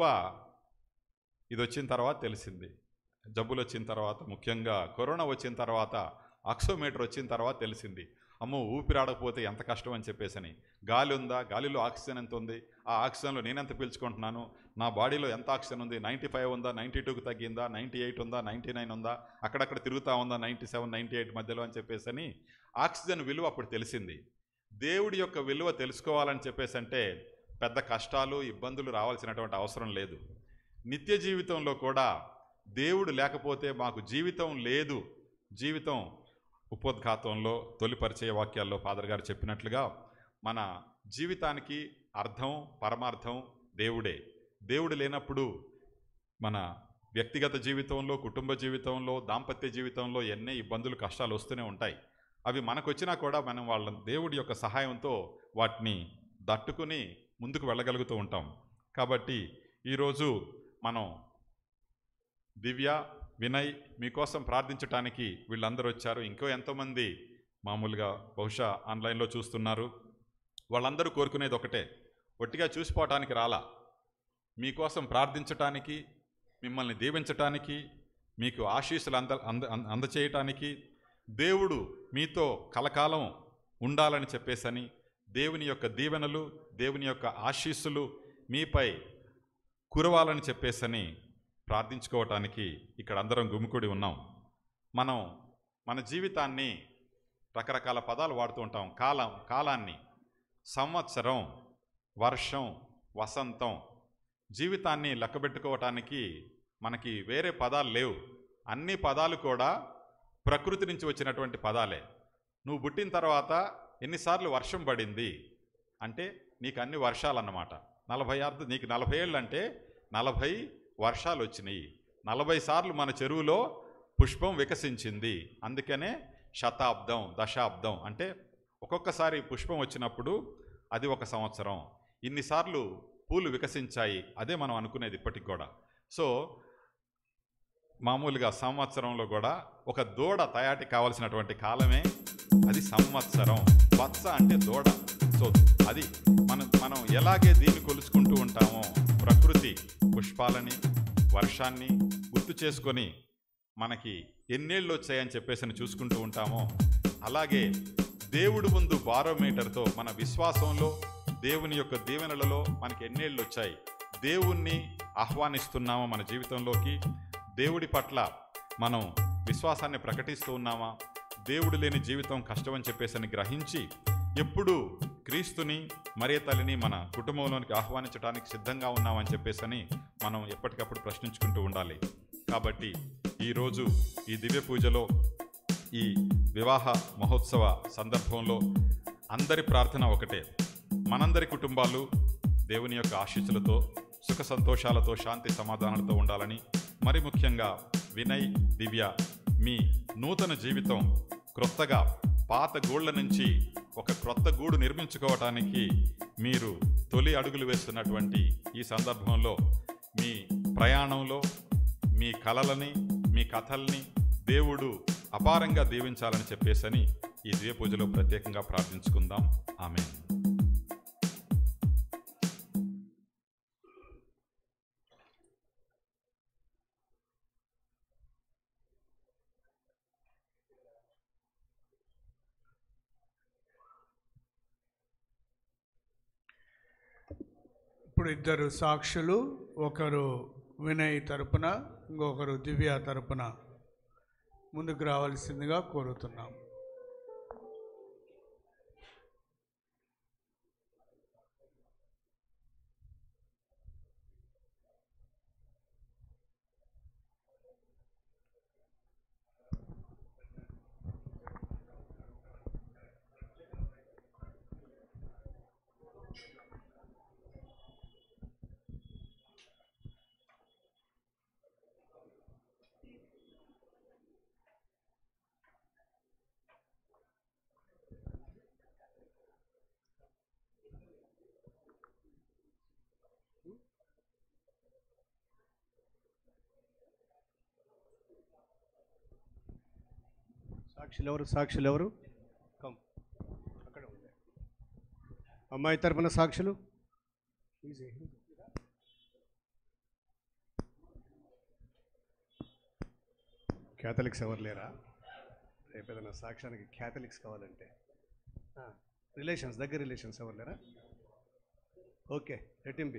ఇది వచ్చిన తర్వాత తెలిసింది జబ్బులు వచ్చిన తర్వాత ముఖ్యంగా కరోనా వచ్చిన తర్వాత ఆక్సోమీటర్ వచ్చిన తర్వాత తెలిసింది అమ్మో ఊపిరి ఆడకపోతే ఎంత కష్టం అని చెప్పేసని గాలి ఉందా గాలిలో ఆక్సిజన్ ఎంత ఉంది ఆ ఆక్సిజన్లో నేను ఎంత పీల్చుకుంటున్నాను నా బాడీలో ఎంత ఆక్సిజన్ ఉంది నైంటీ ఫైవ్ ఉందా నైంటీ టూకి తగ్గిందా నైంటీ ఎయిట్ ఉందా నైంటీ నైన్ ఉందా అక్కడక్కడ తిరుగుతూ ఉందా నైంటీ సెవెన్ నైంటీ ఎయిట్ మధ్యలో అని చెప్పేసని ఆక్సిజన్ విలువ అప్పుడు తెలిసింది దేవుడి యొక్క విలువ తెలుసుకోవాలని చెప్పేసి అంటే పెద్ద కష్టాలు ఇబ్బందులు రావాల్సినటువంటి అవసరం లేదు నిత్య జీవితంలో కూడా దేవుడు లేకపోతే మాకు జీవితం లేదు జీవితం ఉపోద్ఘాతంలో తొలి పరిచయ వాక్యాల్లో ఫాదర్ గారు చెప్పినట్లుగా మన జీవితానికి అర్థం పరమార్థం దేవుడే దేవుడు లేనప్పుడు మన వ్యక్తిగత జీవితంలో కుటుంబ జీవితంలో దాంపత్య జీవితంలో ఎన్ని ఇబ్బందులు కష్టాలు వస్తూనే ఉంటాయి అవి మనకు వచ్చినా కూడా మనం వాళ్ళ దేవుడి యొక్క సహాయంతో వాటిని దట్టుకుని ముందుకు వెళ్ళగలుగుతూ ఉంటాం కాబట్టి ఈరోజు మనం దివ్య వినయ్ మీకోసం ప్రార్థించటానికి వీళ్ళందరూ వచ్చారు ఇంకో ఎంతోమంది మామూలుగా బహుశా ఆన్లైన్లో చూస్తున్నారు వాళ్ళందరూ కోరుకునేది ఒకటే ఒట్టిగా చూసిపోవటానికి రాలా మీకోసం ప్రార్థించటానికి మిమ్మల్ని దీవించటానికి మీకు ఆశీస్సులు అంద అంద అంద- అందచేయటానికి దేవుడు మీతో కలకాలం ఉండాలని చెప్పేసని దేవుని యొక్క దీవెనలు దేవుని యొక్క ఆశీస్సులు మీపై కురవాలని చెప్పేసని ప్రార్థించుకోవటానికి ఇక్కడ అందరం గుమికూడి ఉన్నాం మనం మన జీవితాన్ని రకరకాల పదాలు వాడుతూ ఉంటాం కాలం కాలాన్ని సంవత్సరం వర్షం వసంతం జీవితాన్ని లెక్కబెట్టుకోవటానికి మనకి వేరే పదాలు లేవు అన్ని పదాలు కూడా ప్రకృతి నుంచి వచ్చినటువంటి పదాలే నువ్వు పుట్టిన తర్వాత ఎన్నిసార్లు వర్షం పడింది అంటే నీకు అన్ని వర్షాలు అన్నమాట నలభై అర్థ నీకు నలభై ఏళ్ళు అంటే నలభై వర్షాలు వచ్చినాయి నలభై సార్లు మన చెరువులో పుష్పం వికసించింది అందుకనే శతాబ్దం దశాబ్దం అంటే ఒక్కొక్కసారి పుష్పం వచ్చినప్పుడు అది ఒక సంవత్సరం ఇన్నిసార్లు పూలు వికసించాయి అదే మనం అనుకునేది ఇప్పటికి కూడా సో మామూలుగా సంవత్సరంలో కూడా ఒక దూడ తయాటి కావాల్సినటువంటి కాలమే అది సంవత్సరం వత్స అంటే దూడ సో అది మనం మనం ఎలాగే దీన్ని కొలుచుకుంటూ ఉంటామో ప్రకృతి పుష్పాలని వర్షాన్ని గుర్తు చేసుకొని మనకి ఎన్నేళ్ళు వచ్చాయని చెప్పేసి చూసుకుంటూ ఉంటామో అలాగే దేవుడు ముందు బారోమీటర్తో మన విశ్వాసంలో దేవుని యొక్క దీవెనలలో మనకి ఎన్నేళ్ళు వచ్చాయి దేవుణ్ణి ఆహ్వానిస్తున్నామా మన జీవితంలోకి దేవుడి పట్ల మనం విశ్వాసాన్ని ప్రకటిస్తూ ఉన్నామా దేవుడు లేని జీవితం కష్టమని చెప్పేసి గ్రహించి ఎప్పుడు క్రీస్తుని మరియ తల్లిని మన కుటుంబంలోనికి ఆహ్వానించడానికి సిద్ధంగా ఉన్నామని చెప్పేసని మనం ఎప్పటికప్పుడు ప్రశ్నించుకుంటూ ఉండాలి కాబట్టి ఈరోజు ఈ దివ్య పూజలో ఈ వివాహ మహోత్సవ సందర్భంలో అందరి ప్రార్థన ఒకటే మనందరి కుటుంబాలు దేవుని యొక్క ఆశీస్సులతో సుఖ సంతోషాలతో శాంతి సమాధానాలతో ఉండాలని మరి ముఖ్యంగా వినయ్ దివ్య మీ నూతన జీవితం క్రొత్తగా పాత గూళ్ళ నుంచి ఒక క్రొత్త గూడు నిర్మించుకోవటానికి మీరు తొలి అడుగులు వేస్తున్నటువంటి ఈ సందర్భంలో మీ ప్రయాణంలో మీ కలలని మీ కథల్ని దేవుడు అపారంగా దీవించాలని చెప్పేసని ఈ దివ్య పూజలో ప్రత్యేకంగా ప్రార్థించుకుందాం ఆమె ఇప్పుడు ఇద్దరు సాక్షులు ఒకరు వినయ్ తరపున ఇంకొకరు దివ్య తరపున ముందుకు రావాల్సిందిగా కోరుతున్నాం సాక్షులు ఎవరు సాక్షులు ఎవరు కమ్ అక్కడ ఉంది అమ్మాయి తరపున సాక్షులు క్యాథలిక్స్ ఎవరు లేరా రేపు ఏదైనా సాక్ష్యానికి క్యాథలిక్స్ కావాలంటే రిలేషన్స్ దగ్గర రిలేషన్స్ ఎవరు లేరా ఓకే ఎటింపి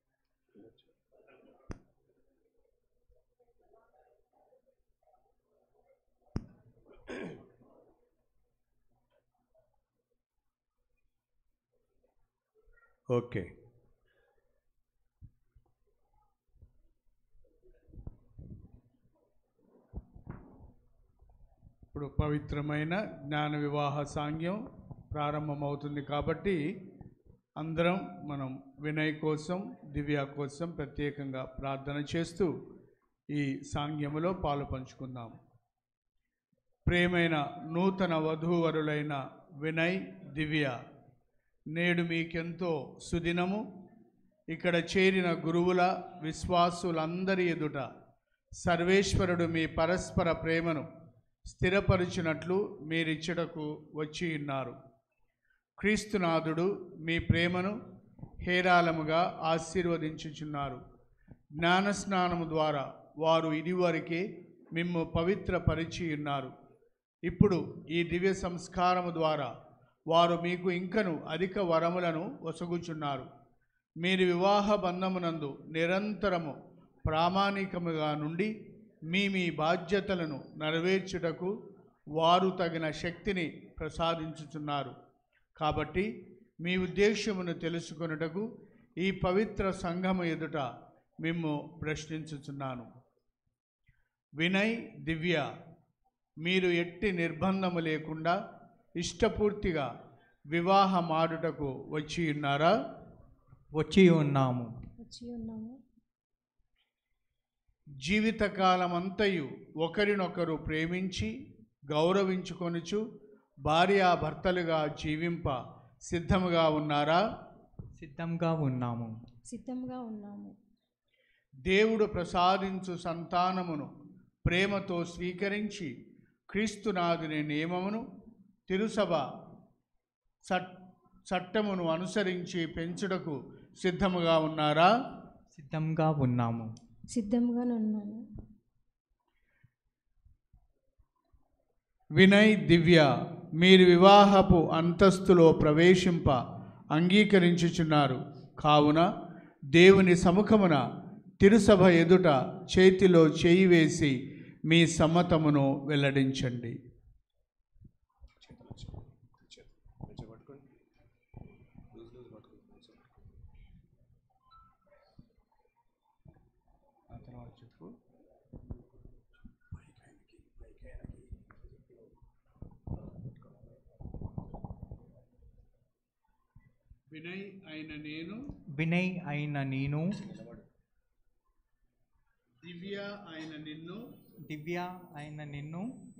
ఓకే ఇప్పుడు పవిత్రమైన జ్ఞాన వివాహ సాంగ్యం ప్రారంభమవుతుంది కాబట్టి అందరం మనం వినయ్ కోసం దివ్య కోసం ప్రత్యేకంగా ప్రార్థన చేస్తూ ఈ సాంగ్యములో పాలు పంచుకుందాం ప్రేమైన నూతన వధూవరులైన వినయ్ దివ్య నేడు మీకెంతో సుదినము ఇక్కడ చేరిన గురువుల విశ్వాసులందరి ఎదుట సర్వేశ్వరుడు మీ పరస్పర ప్రేమను స్థిరపరిచినట్లు మీరిచ్చటకు వచ్చి ఉన్నారు క్రీస్తునాథుడు మీ ప్రేమను హేరాళముగా ఆశీర్వదించుచున్నారు జ్ఞానస్నానము ద్వారా వారు ఇదివరకే మిమ్ము పవిత్రపరిచి ఉన్నారు ఇప్పుడు ఈ దివ్య సంస్కారము ద్వారా వారు మీకు ఇంకను అధిక వరములను ఒసగుచున్నారు మీరు వివాహ బంధమునందు నిరంతరము ప్రామాణికముగా నుండి మీ మీ బాధ్యతలను నెరవేర్చుటకు వారు తగిన శక్తిని ప్రసాదించుచున్నారు కాబట్టి మీ ఉద్దేశ్యమును తెలుసుకొనుటకు ఈ పవిత్ర సంఘము ఎదుట మిమ్ము ప్రశ్నించుచున్నాను వినయ్ దివ్య మీరు ఎట్టి నిర్బంధము లేకుండా ఇష్టపూర్తిగా వివాహమాడుటకు వచ్చి ఉన్నారా వచ్చి ఉన్నాము వచ్చి ఉన్నాము జీవితకాలమంతయు ఒకరినొకరు ప్రేమించి గౌరవించుకొనుచు భార్యాభర్తలుగా జీవింప సిద్ధముగా ఉన్నారా సిద్ధంగా ఉన్నాము సిద్ధంగా ఉన్నాము దేవుడు ప్రసాదించు సంతానమును ప్రేమతో స్వీకరించి క్రీస్తునాథుని నియమమును తిరుసభ చట్ చట్టమును అనుసరించి పెంచుటకు సిద్ధముగా ఉన్నారా సిద్ధంగా ఉన్నాము సిద్ధంగా ఉన్నాము వినయ్ దివ్య మీరు వివాహపు అంతస్తులో ప్రవేశింప అంగీకరించుచున్నారు కావున దేవుని సముఖమున తిరుసభ ఎదుట చేతిలో చేయి వేసి మీ సమ్మతమును వెల్లడించండి వినయ్ అయిన నేను వినయ్ అయిన నేను దివ్య అయిన నిన్ను దివ్య అయిన నిన్ను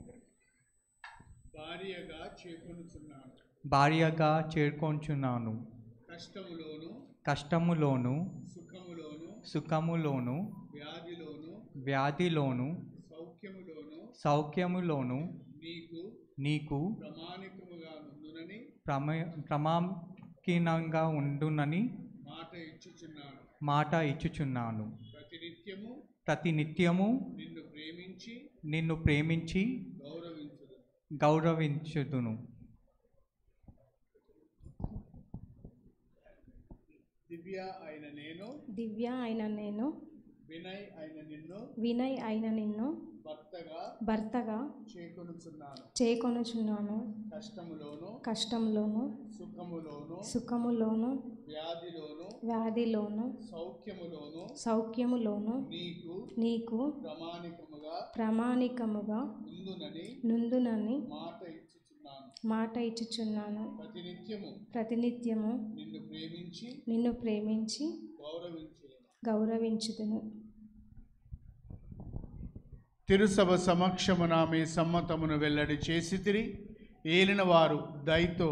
భార్యగా చేకొనుచున్నాను భార్యగా చేరుకొంచున్నాను కష్టములోను కష్టములోను సుఖములోను సుఖములోను వ్యాధిలోను వ్యాధిలోను సౌఖ్యములోను సౌఖ్యములోను నీకు నీకు ప్రమాణికముగా నుండునని ప్రమ ప్రమాణంగా ఉండునని మాట ఇచ్చుచున్నాను మాట ఇచ్చుచున్నాను ప్రతినిత్యము ప్రతి నిత్యము నిన్ను ప్రేమించి నిన్ను ప్రేమించి గౌరవించుదు గౌరవించుదును దివ్య అయిన నేను దివ్య అయిన నేను వినయ్ అయిన నిన్ను వినయ్ అయిన నిన్ను భర్తగా భర్తగా చేకొనుచున్నాను చేకొనుచున్నాను కష్టములోను కష్టంలోను సుఖములోను సుఖములోను వ్యాధిలోను వ్యాధిలోను సౌఖ్యములోను సౌఖ్యములోను నీకు నీకు ప్రామాణికముగా ప్రామాణికముగా ఉందునని నుందునని మాట ఇచ్చుచున్నాను మాట ఇచ్చుచున్నాను ప్రతినిత్యము ప్రతినిత్యము నిన్ను ప్రేమించి నిన్ను ప్రేమించి గౌరవించుదును గౌరవించుదును తిరుసభ సమక్షమున మీ సమ్మతమును వెల్లడి చేసి తిరి ఏలిన వారు దయతో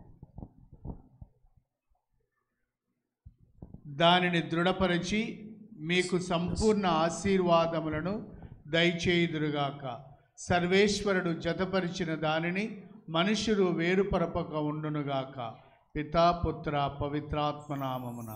దానిని దృఢపరిచి మీకు సంపూర్ణ ఆశీర్వాదములను దయచేయుదురుగాక సర్వేశ్వరుడు జతపరిచిన దానిని మనుషులు వేరుపరపక ఉండునుగాక పితా పుత్ర పవిత్రాత్మ నామమున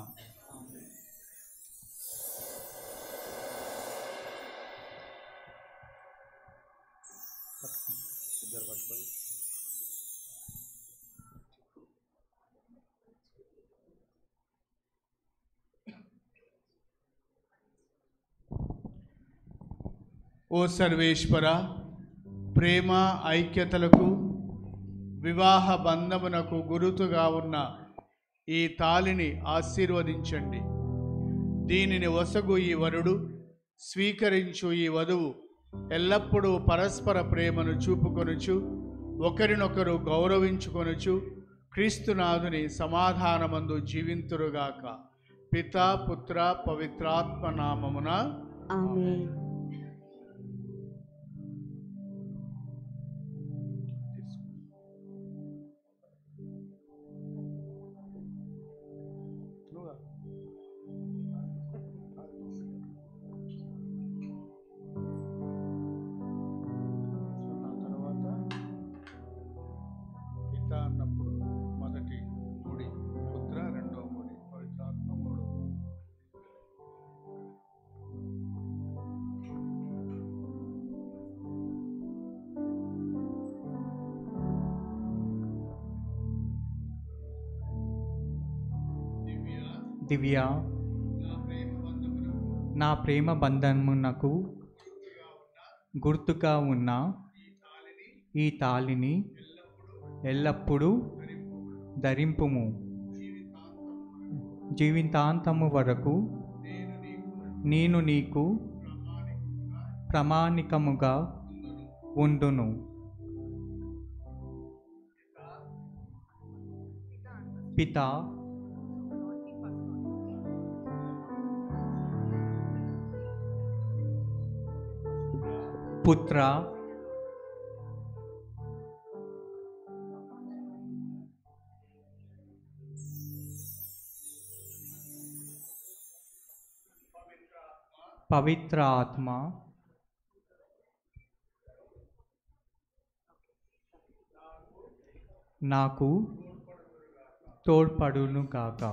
ఓ సర్వేశ్వర ప్రేమ ఐక్యతలకు వివాహ బంధమునకు గురుతుగా ఉన్న ఈ తాలిని ఆశీర్వదించండి దీనిని వసగు ఈ వరుడు స్వీకరించు ఈ వధువు ఎల్లప్పుడూ పరస్పర ప్రేమను చూపుకొనుచు ఒకరినొకరు గౌరవించుకొనుచు క్రీస్తునాథుని సమాధానమందు జీవింతురుగాక పితా పుత్ర పవిత్రాత్మ నామమున ఆమె ఆ తర్వాత పిత అన్నప్పుడు మొదటి ముడి పుత్ర రెండో ముడి పవిత్రాత్మ మూడు దివ్య దివ్య నా ప్రేమ బంధమునకు నా ప్రేమ బంధమునకు గుర్తుగా ఉన్న ఈ తాళిని ఎల్లప్పుడూ ధరింపుము జీవితాంతము వరకు నేను నీకు ప్రామాణికముగా ఉండును పిత పుత్ర పవిత్ర ఆత్మ నాకు తోడ్పడును కాక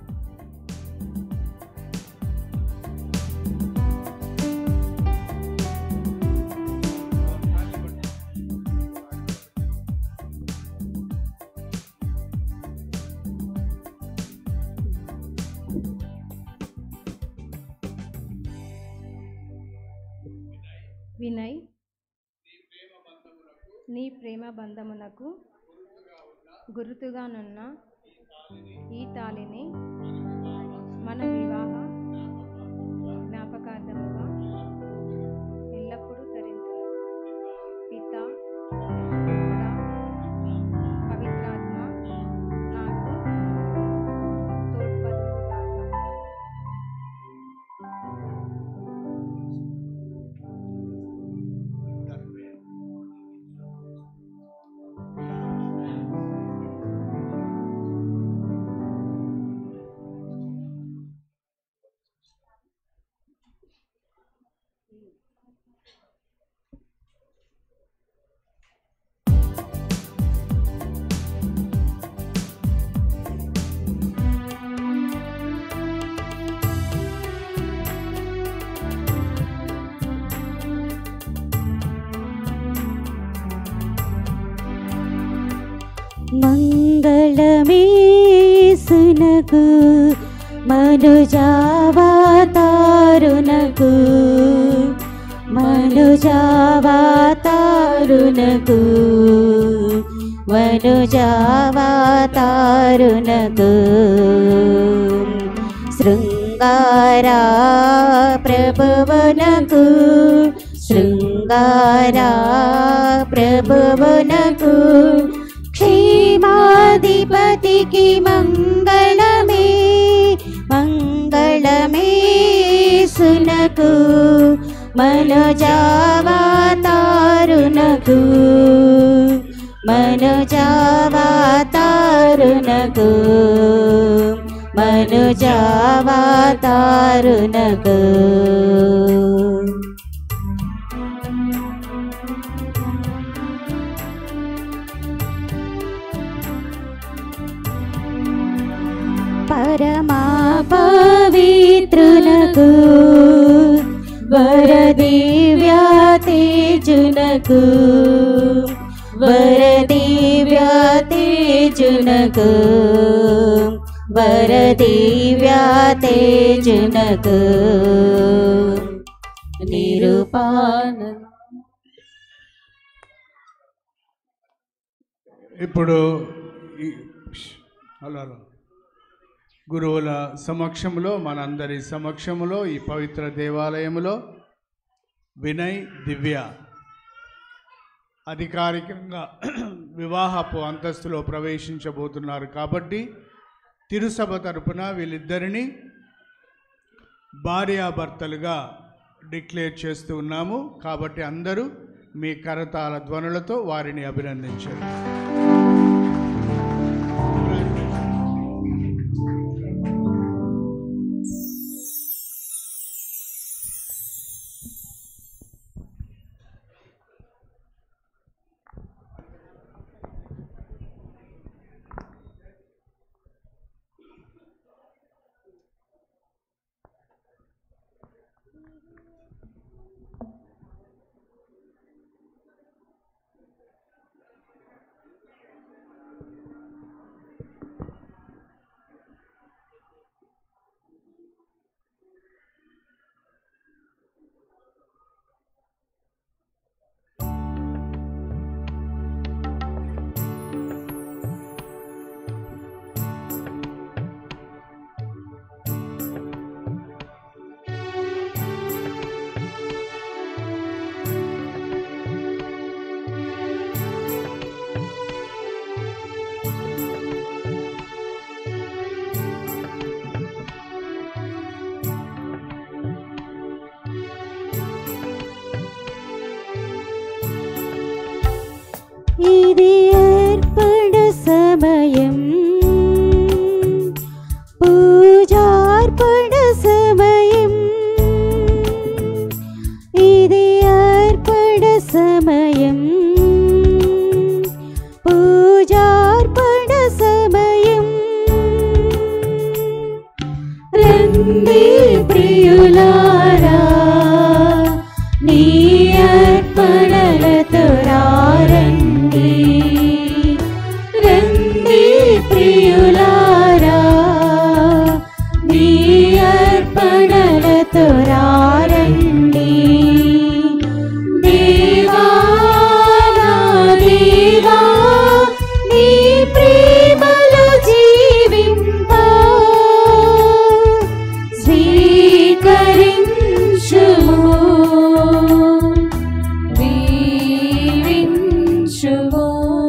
వినయ్ నీ ప్రేమ బంధమునకు గుర్తుగానున్న ఈ తాళిని మన వివాహ జ్ఞాపకార్థముగా ఎల్లప్పుడూ ధరించును పిత పుత్ర, పవిత్రాత్మ నాకు తోడ్పడుగాక మంగళమేసునకు మనుజావాతారునకు మనుజావాతారునకు వనుజావాతారునకు శృంగారా ప్రభువునకు శృంగారా ప్రభువునకు క్షేమాధిపతికి మంగళమే మంగళమే సునకు మనజావాతారునకు మనజావాతారునకు మనుజావాతారునకు పరమా పవిత్రునకు వరదివ్యా తేజునకు వరదివ్యా తేజునకు వరదివ్యా తేజునకు నిరూపాన ఇప్పుడు ఈ- హలో హలో గురువుల సమక్షంలో మనందరి సమక్షంలో ఈ పవిత్ర దేవాలయములో వినయ్ దివ్య అధికారికంగా వివాహపు అంతస్తులో ప్రవేశించబోతున్నారు కాబట్టి తిరుసభ తరపున వీళ్ళిద్దరిని భార్యాభర్తలుగా డిక్లేర్ చేస్తూ ఉన్నాము కాబట్టి అందరూ మీ కరతాల ధ్వనులతో వారిని అభినందించండి ఇది అర్పణ సమయం పూజార్పణ సమయం ఇది అర్పణ సమయం పూజార్పణ సమయం రండి ప్రియులారా నీ అర్పణలతో రండి రండి ప్రియులారా నీ అర్పణలతో రండి దేవా నా దేవా నీ ప్రేమలో జీవింపా స్వీకరించుము దీవించుము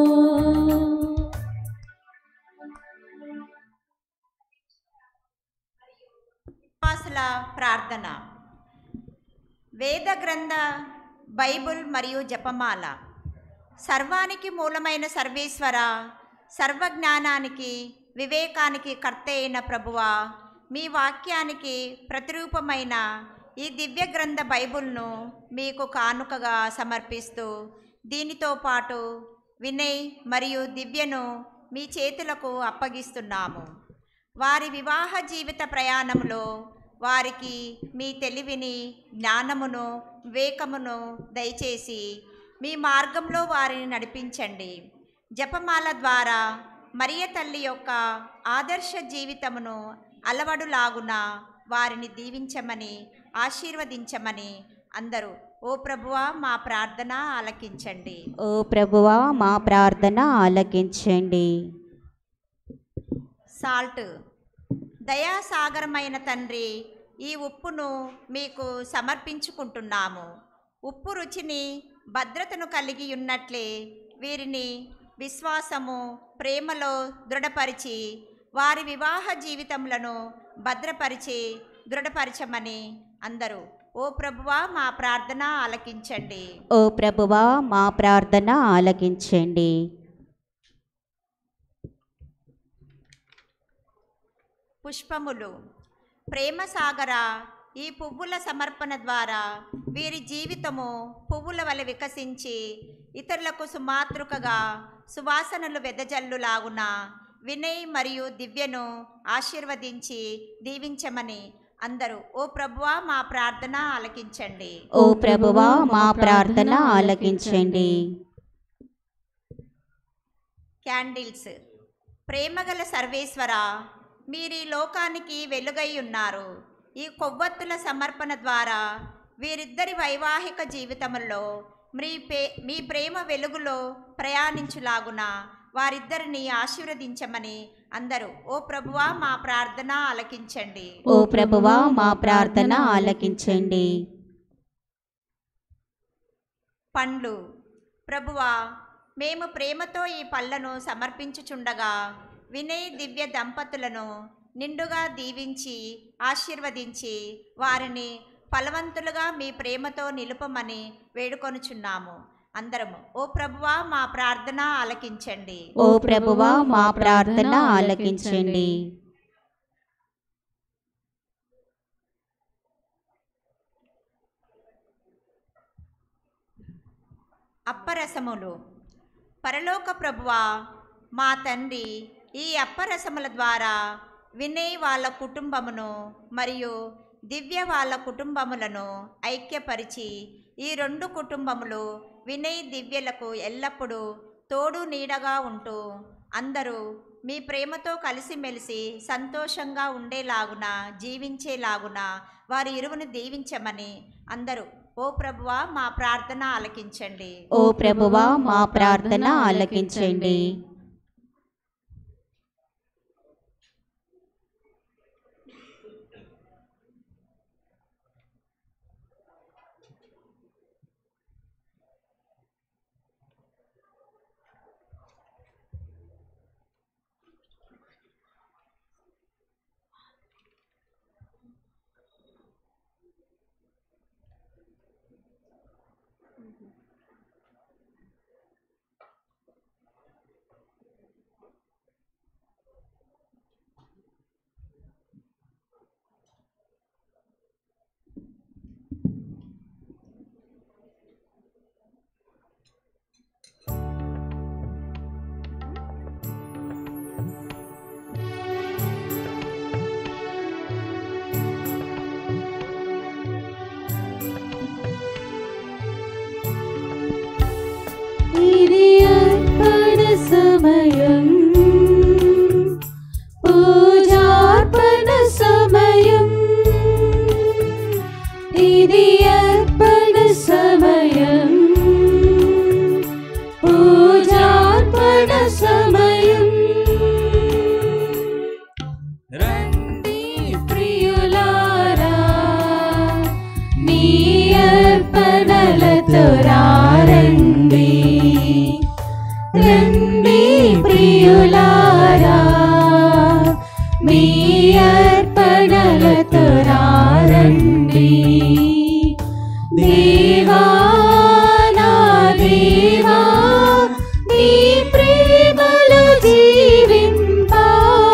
విశ్వాసుల ప్రార్థన వేద గ్రంథ బైబుల్ మరియు జపమాల సర్వానికి మూలమైన సర్వేశ్వర సర్వజ్ఞానానికి వివేకానికి కర్త అయిన ప్రభువా మీ వాక్యానికి ప్రతిరూపమైన ఈ దివ్య గ్రంథ బైబుల్ను మీకు కానుకగా సమర్పిస్తూ దీనితో పాటు వినయ్ మరియు దివ్యను మీ చేతులకు అప్పగిస్తున్నాము వారి వివాహ జీవిత ప్రయాణంలో వారికి మీ తెలివిని జ్ఞానమును వివేకమును దయచేసి మీ మార్గంలో వారిని నడిపించండి జపమాల ద్వారా మరియ తల్లి యొక్క ఆదర్శ జీవితమును అలవడులాగున వారిని దీవించమని ఆశీర్వదించమని అందరూ ఓ ప్రభువా మా ప్రార్థన ఆలకించండి ఓ ప్రభువా మా ప్రార్థన ఆలకించండి సాల్ట్ దయాసాగరమైన తండ్రి ఈ ఉప్పును మీకు సమర్పించుకుంటున్నాము ఉప్పు రుచిని భద్రతను కలిగి ఉన్నట్లే వీరిని విశ్వాసము ప్రేమలో దృఢపరిచి వారి వివాహ జీవితములను భద్రపరిచి దృఢపరచమని అందరూ ఓ ప్రభువా మా ప్రార్థన ఆలకించండి ఓ ప్రభువా మా ప్రార్థన ఆలకించండి పుష్పములు ప్రేమ సాగర ఈ పువ్వుల సమర్పణ ద్వారా వీరి జీవితము పువ్వుల వలె వికసించి ఇతరులకు సుమాతృకగా సువాసనలు వెదజల్లులాగున వినయ్ మరియు దివ్యను ఆశీర్వదించి దీవించమని అందరూ ఓ ప్రభువా మా ప్రార్థన ఆలకించండి ఓ ప్రభువా మా ప్రార్థన ఆలకించండి క్యాండిల్స్ ప్రేమగల సర్వేశ్వర మీరు ఈ లోకానికి వెలుగై ఉన్నారు ఈ కొవ్వొత్తుల సమర్పణ ద్వారా వీరిద్దరి వైవాహిక జీవితంలో మీ పే మీ ప్రేమ వెలుగులో ప్రయాణించులాగున వారిద్దరిని ఆశీర్వదించమని అందరూ ఓ ప్రభువా మా ప్రార్థన ఆలకించండి ఓ ప్రభువా మా ప్రార్థన ఆలకించండి పండ్లు ప్రభువా మేము ప్రేమతో ఈ పళ్ళను సమర్పించుచుండగా వినయ్ దివ్య దంపతులను నిండుగా దీవించి ఆశీర్వదించి వారిని ఫలవంతులుగా మీ ప్రేమతో నిలుపమని వేడుకొనుచున్నాము అందరము ఓ ప్రభువా మా ప్రార్థన ఆలకించండి ఓ ప్రభువా మా ప్రార్థన ఆలకించండి అప్పరసములు పరలోక ప్రభువా మా తండ్రి ఈ అప్పరసముల ద్వారా వినయ్ వాళ్ళ కుటుంబమును మరియు దివ్య వాళ్ళ కుటుంబములను ఐక్యపరిచి ఈ రెండు కుటుంబములు వినయ్ దివ్యలకు ఎల్లప్పుడూ తోడు నీడగా ఉంటూ అందరూ మీ ప్రేమతో కలిసిమెలిసి సంతోషంగా ఉండేలాగున జీవించేలాగున వారి ఇరువును దీవించమని అందరూ ఓ ప్రభువా మా ప్రార్థన ఆలకించండి ఓ ప్రభువా మా ప్రార్థన ఆలకించండి అర్పణ సమయం పూజార్పణ సమయం రండి ప్రియులారా మీ అర్పణలతో రండి రండి ప్రియులారా మీ అర్పణలతో రండి దేవా నా దేవా నీ ప్రేమలో జీవింపా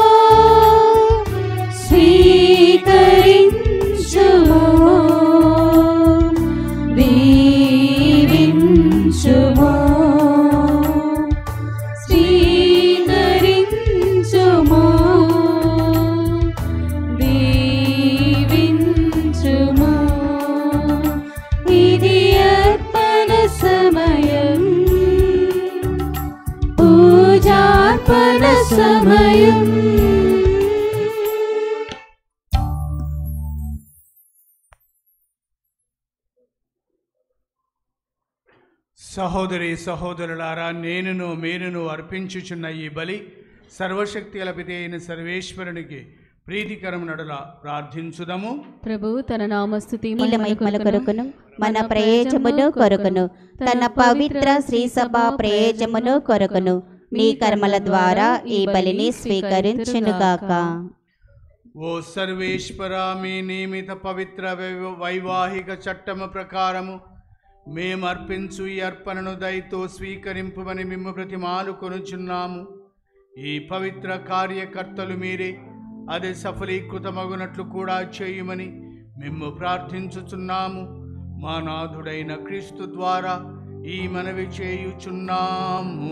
స్వీకరించుము దీవించుము స్వీకరించుము దీవించుము ఇది అర్పణ సమయం పూజార్పణ సమయం సహోదరి సహోదరులారా నేనును మీరును అర్పించుచున్న ఈ బలి సర్వశక్తి పితే అయిన సర్వేశ్వరునికి ప్రీతికరం నడుల ప్రార్థించుదము ప్రభు తన నామస్తుతి నీల మహిమల కొరకును మన ప్రయోజమును కొరకును తన పవిత్ర శ్రీ సభ ప్రయోజమును కొరకును నీ కర్మల ద్వారా ఈ బలిని స్వీకరించునుగాక ఓ సర్వేశ్వర మీ నియమిత పవిత్ర వై- వైవాహిక చట్టము ప్రకారము మేము అర్పించు ఈ అర్పణను దయతో స్వీకరింపమని మిమ్ము ప్రతిమాలు కొనుచున్నాము ఈ పవిత్ర కార్యకర్తలు మీరే అది సఫలీకృతమగునట్లు కూడా చేయుమని మిమ్ము ప్రార్థించుచున్నాము మా నాథుడైన క్రీస్తు ద్వారా ఈ మనవి చేయుచున్నాము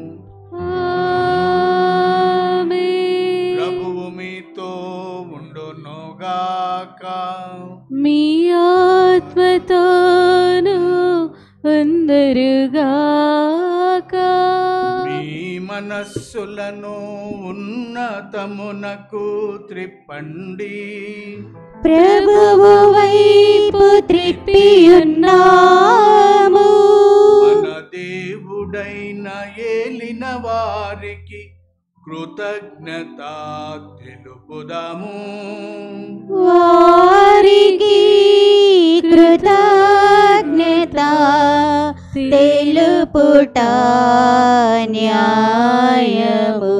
ప్రభువు మీతో ఉండునుగాక మీ ఆత్మతోను అందరుగాక మీ మనస్సులను ఉన్నతమునకు త్రిప్పండి ప్రభువు వైపు త్రిప్పి ఉన్నాము మన దేవుడైన ఏలిన వారికి కృతజ్ఞత తెలుపుదాము వారికి కృతజ్ఞత తెలుపుట న్యాయము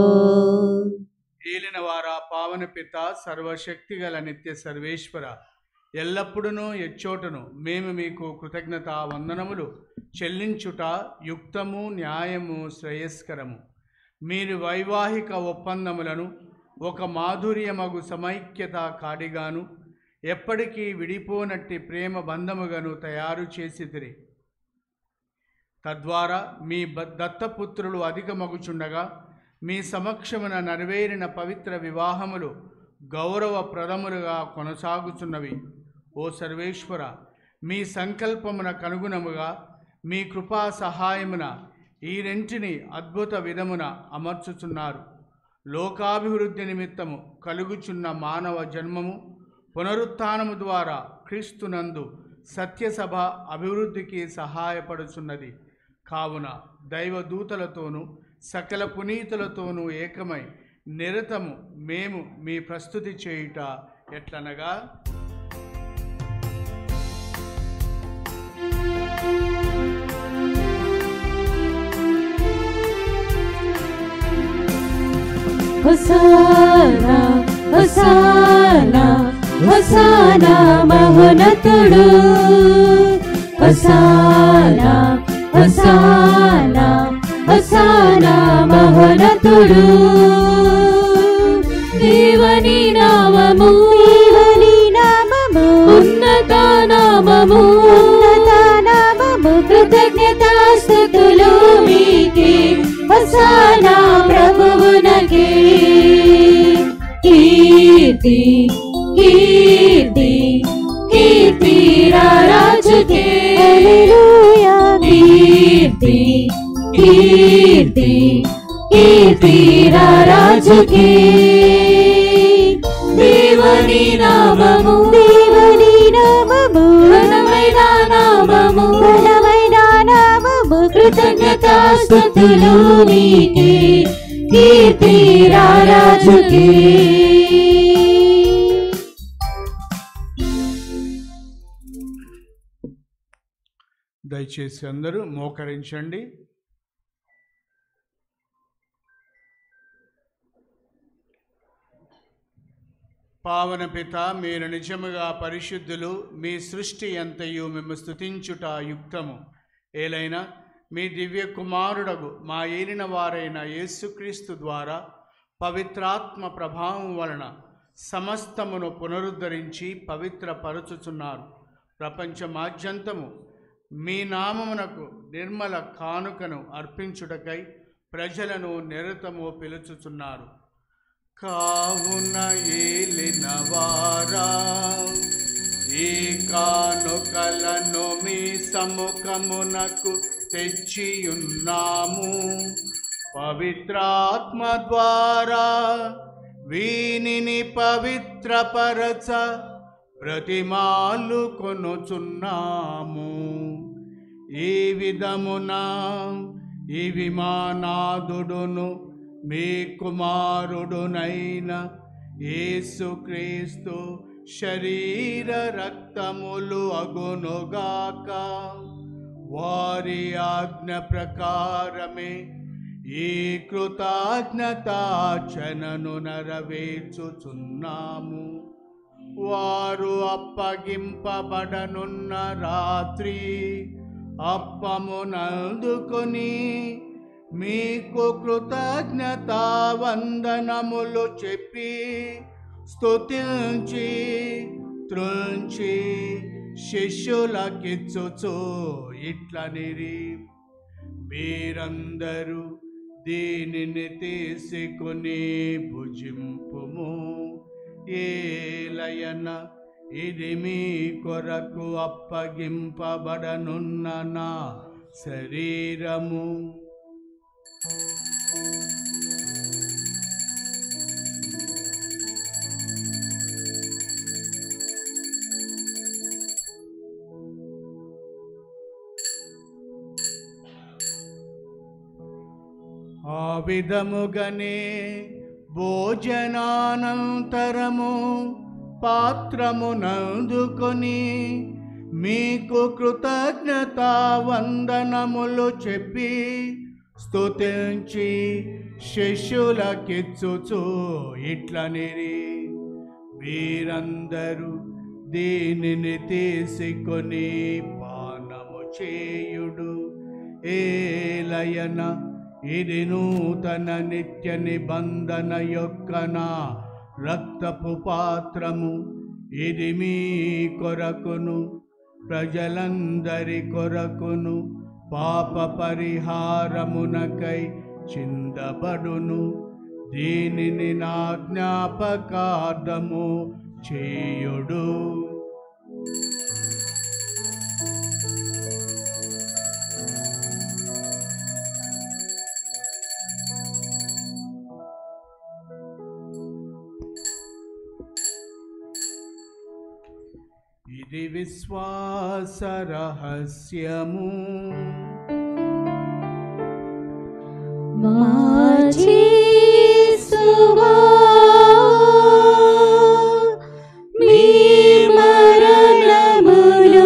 ఏలిన వారా పావన పిత సర్వశక్తి గల నిత్య సర్వేశ్వర ఎల్లప్పుడూ ఎచ్చోటను మేము మీకు కృతజ్ఞత వందనములు చెల్లించుట యుక్తము న్యాయము శ్రేయస్కరము మీరు వైవాహిక ఒప్పందములను ఒక మాధుర్యమగు సమైక్యత కాడిగాను ఎప్పటికీ విడిపోనట్టి ప్రేమ బంధముగాను తయారు చేసితిరి తద్వారా మీ బ- దత్తపుత్రులు అధికమగుచుండగా మీ సమక్షమున నెరవేరిన పవిత్ర వివాహములు గౌరవప్రదములుగా కొనసాగుచున్నవి ఓ సర్వేశ్వర మీ సంకల్పమున కనుగుణముగా మీ కృపా సహాయమున ఈ రెంటిని అద్భుత విధమున అమర్చుచున్నారు లోకాభివృద్ధి నిమిత్తము కలుగుచున్న మానవ జన్మము పునరుత్థానము ద్వారా క్రీస్తునందు సత్యసభ అభివృద్ధికి సహాయపడుచున్నది కావున దైవదూతలతోనూ సకల పునీతులతోనూ ఏకమై నిరతము మేము మీ ప్రస్తుతి చేయుట ఎట్లనగా హొసానా హొసానా హొసానా మహోన్నతుడు హొసానా హొసానా హొసానా మహోన్నతుడు దేవని నామము దేవని నామము ఉన్నత నామము ఉన్నత నామము కృతజ్ఞతాస్తుతులు మీకే హొసానా ప్రభువునకే కీర్తి కీర్తి కీర్తి రాజుకే కీర్తి కీర్తి కీర్తి రాజుకే దేవుని నామము దేవుని నామము నామము బలమైన నామము కృతజ్ఞతాస్తుతులు నీకే కీర్తి రారాజుకే దయచేసి అందరూ మోకరించండి పావన పిత మీరు నిజముగా పరిశుద్ధులు మీ సృష్టి ఎంతయు మేము స్తుతించుట యుక్తము ఏలైనా మీ దివ్య కుమారుడగు మా ఏలిన వారైన యేసుక్రీస్తు ద్వారా పవిత్రాత్మ ప్రభావం వలన సమస్తమును పునరుద్ధరించి పవిత్రపరచుచున్నారు ప్రపంచమాద్యంతము మీ నామమునకు నిర్మల కానుకను అర్పించుటకై ప్రజలను నిరతము పిలుచుచున్నారు కావున ఏలిన వారా ఈ కానుకలను మీ సముఖమునకు తెచ్చియున్నాము పవిత్రాత్మ ద్వారా వీనిని పవిత్రపరచ ప్రతిమాలు కొనుచున్నాము ఈ విధమున ఇవి మా నాదుడును మీ కుమారుడునైన యేసుక్రీస్తు శరీర రక్తములు అగునుగాక వారి ఆజ్ఞ ప్రకారమే ఈ కృతజ్ఞతాచనను నెరవేర్చుచున్నాము వారు అప్పగింపబడనున్న రాత్రి అప్పమునందుకొని మీకు కృతజ్ఞతా వందనములు చెప్పి స్తుతించి త్రుంచి శిష్యులకిచ్చుచు ఇట్లనిరి మీరందరూ దీనిని తీసుకుని భుజింపుము ఏలయన ఇది మీ కొరకు అప్పగింపబడనున్న నా శరీరము ఆ విధముగనే భోజనానంతరము పాత్రమునందుకొని మీకు కృతజ్ఞతా వందనములు చెప్పి స్తుతించి శిష్యులకిచ్చుచు ఇట్లనిరి మీరందరూ దీనిని తీసుకొని పానము చేయుడు ఏలయన ఇది నూతన నిత్య నిబంధన యొక్క నా రక్తపు పాత్రము ఇది మీ కొరకును ప్రజలందరి కొరకును పాప పరిహారమునకై చిందబడును దీనిని నా జ్ఞాపకార్థము చేయుడు ఇది విశ్వాస రహస్యము మాచేసువా మీ మరణమును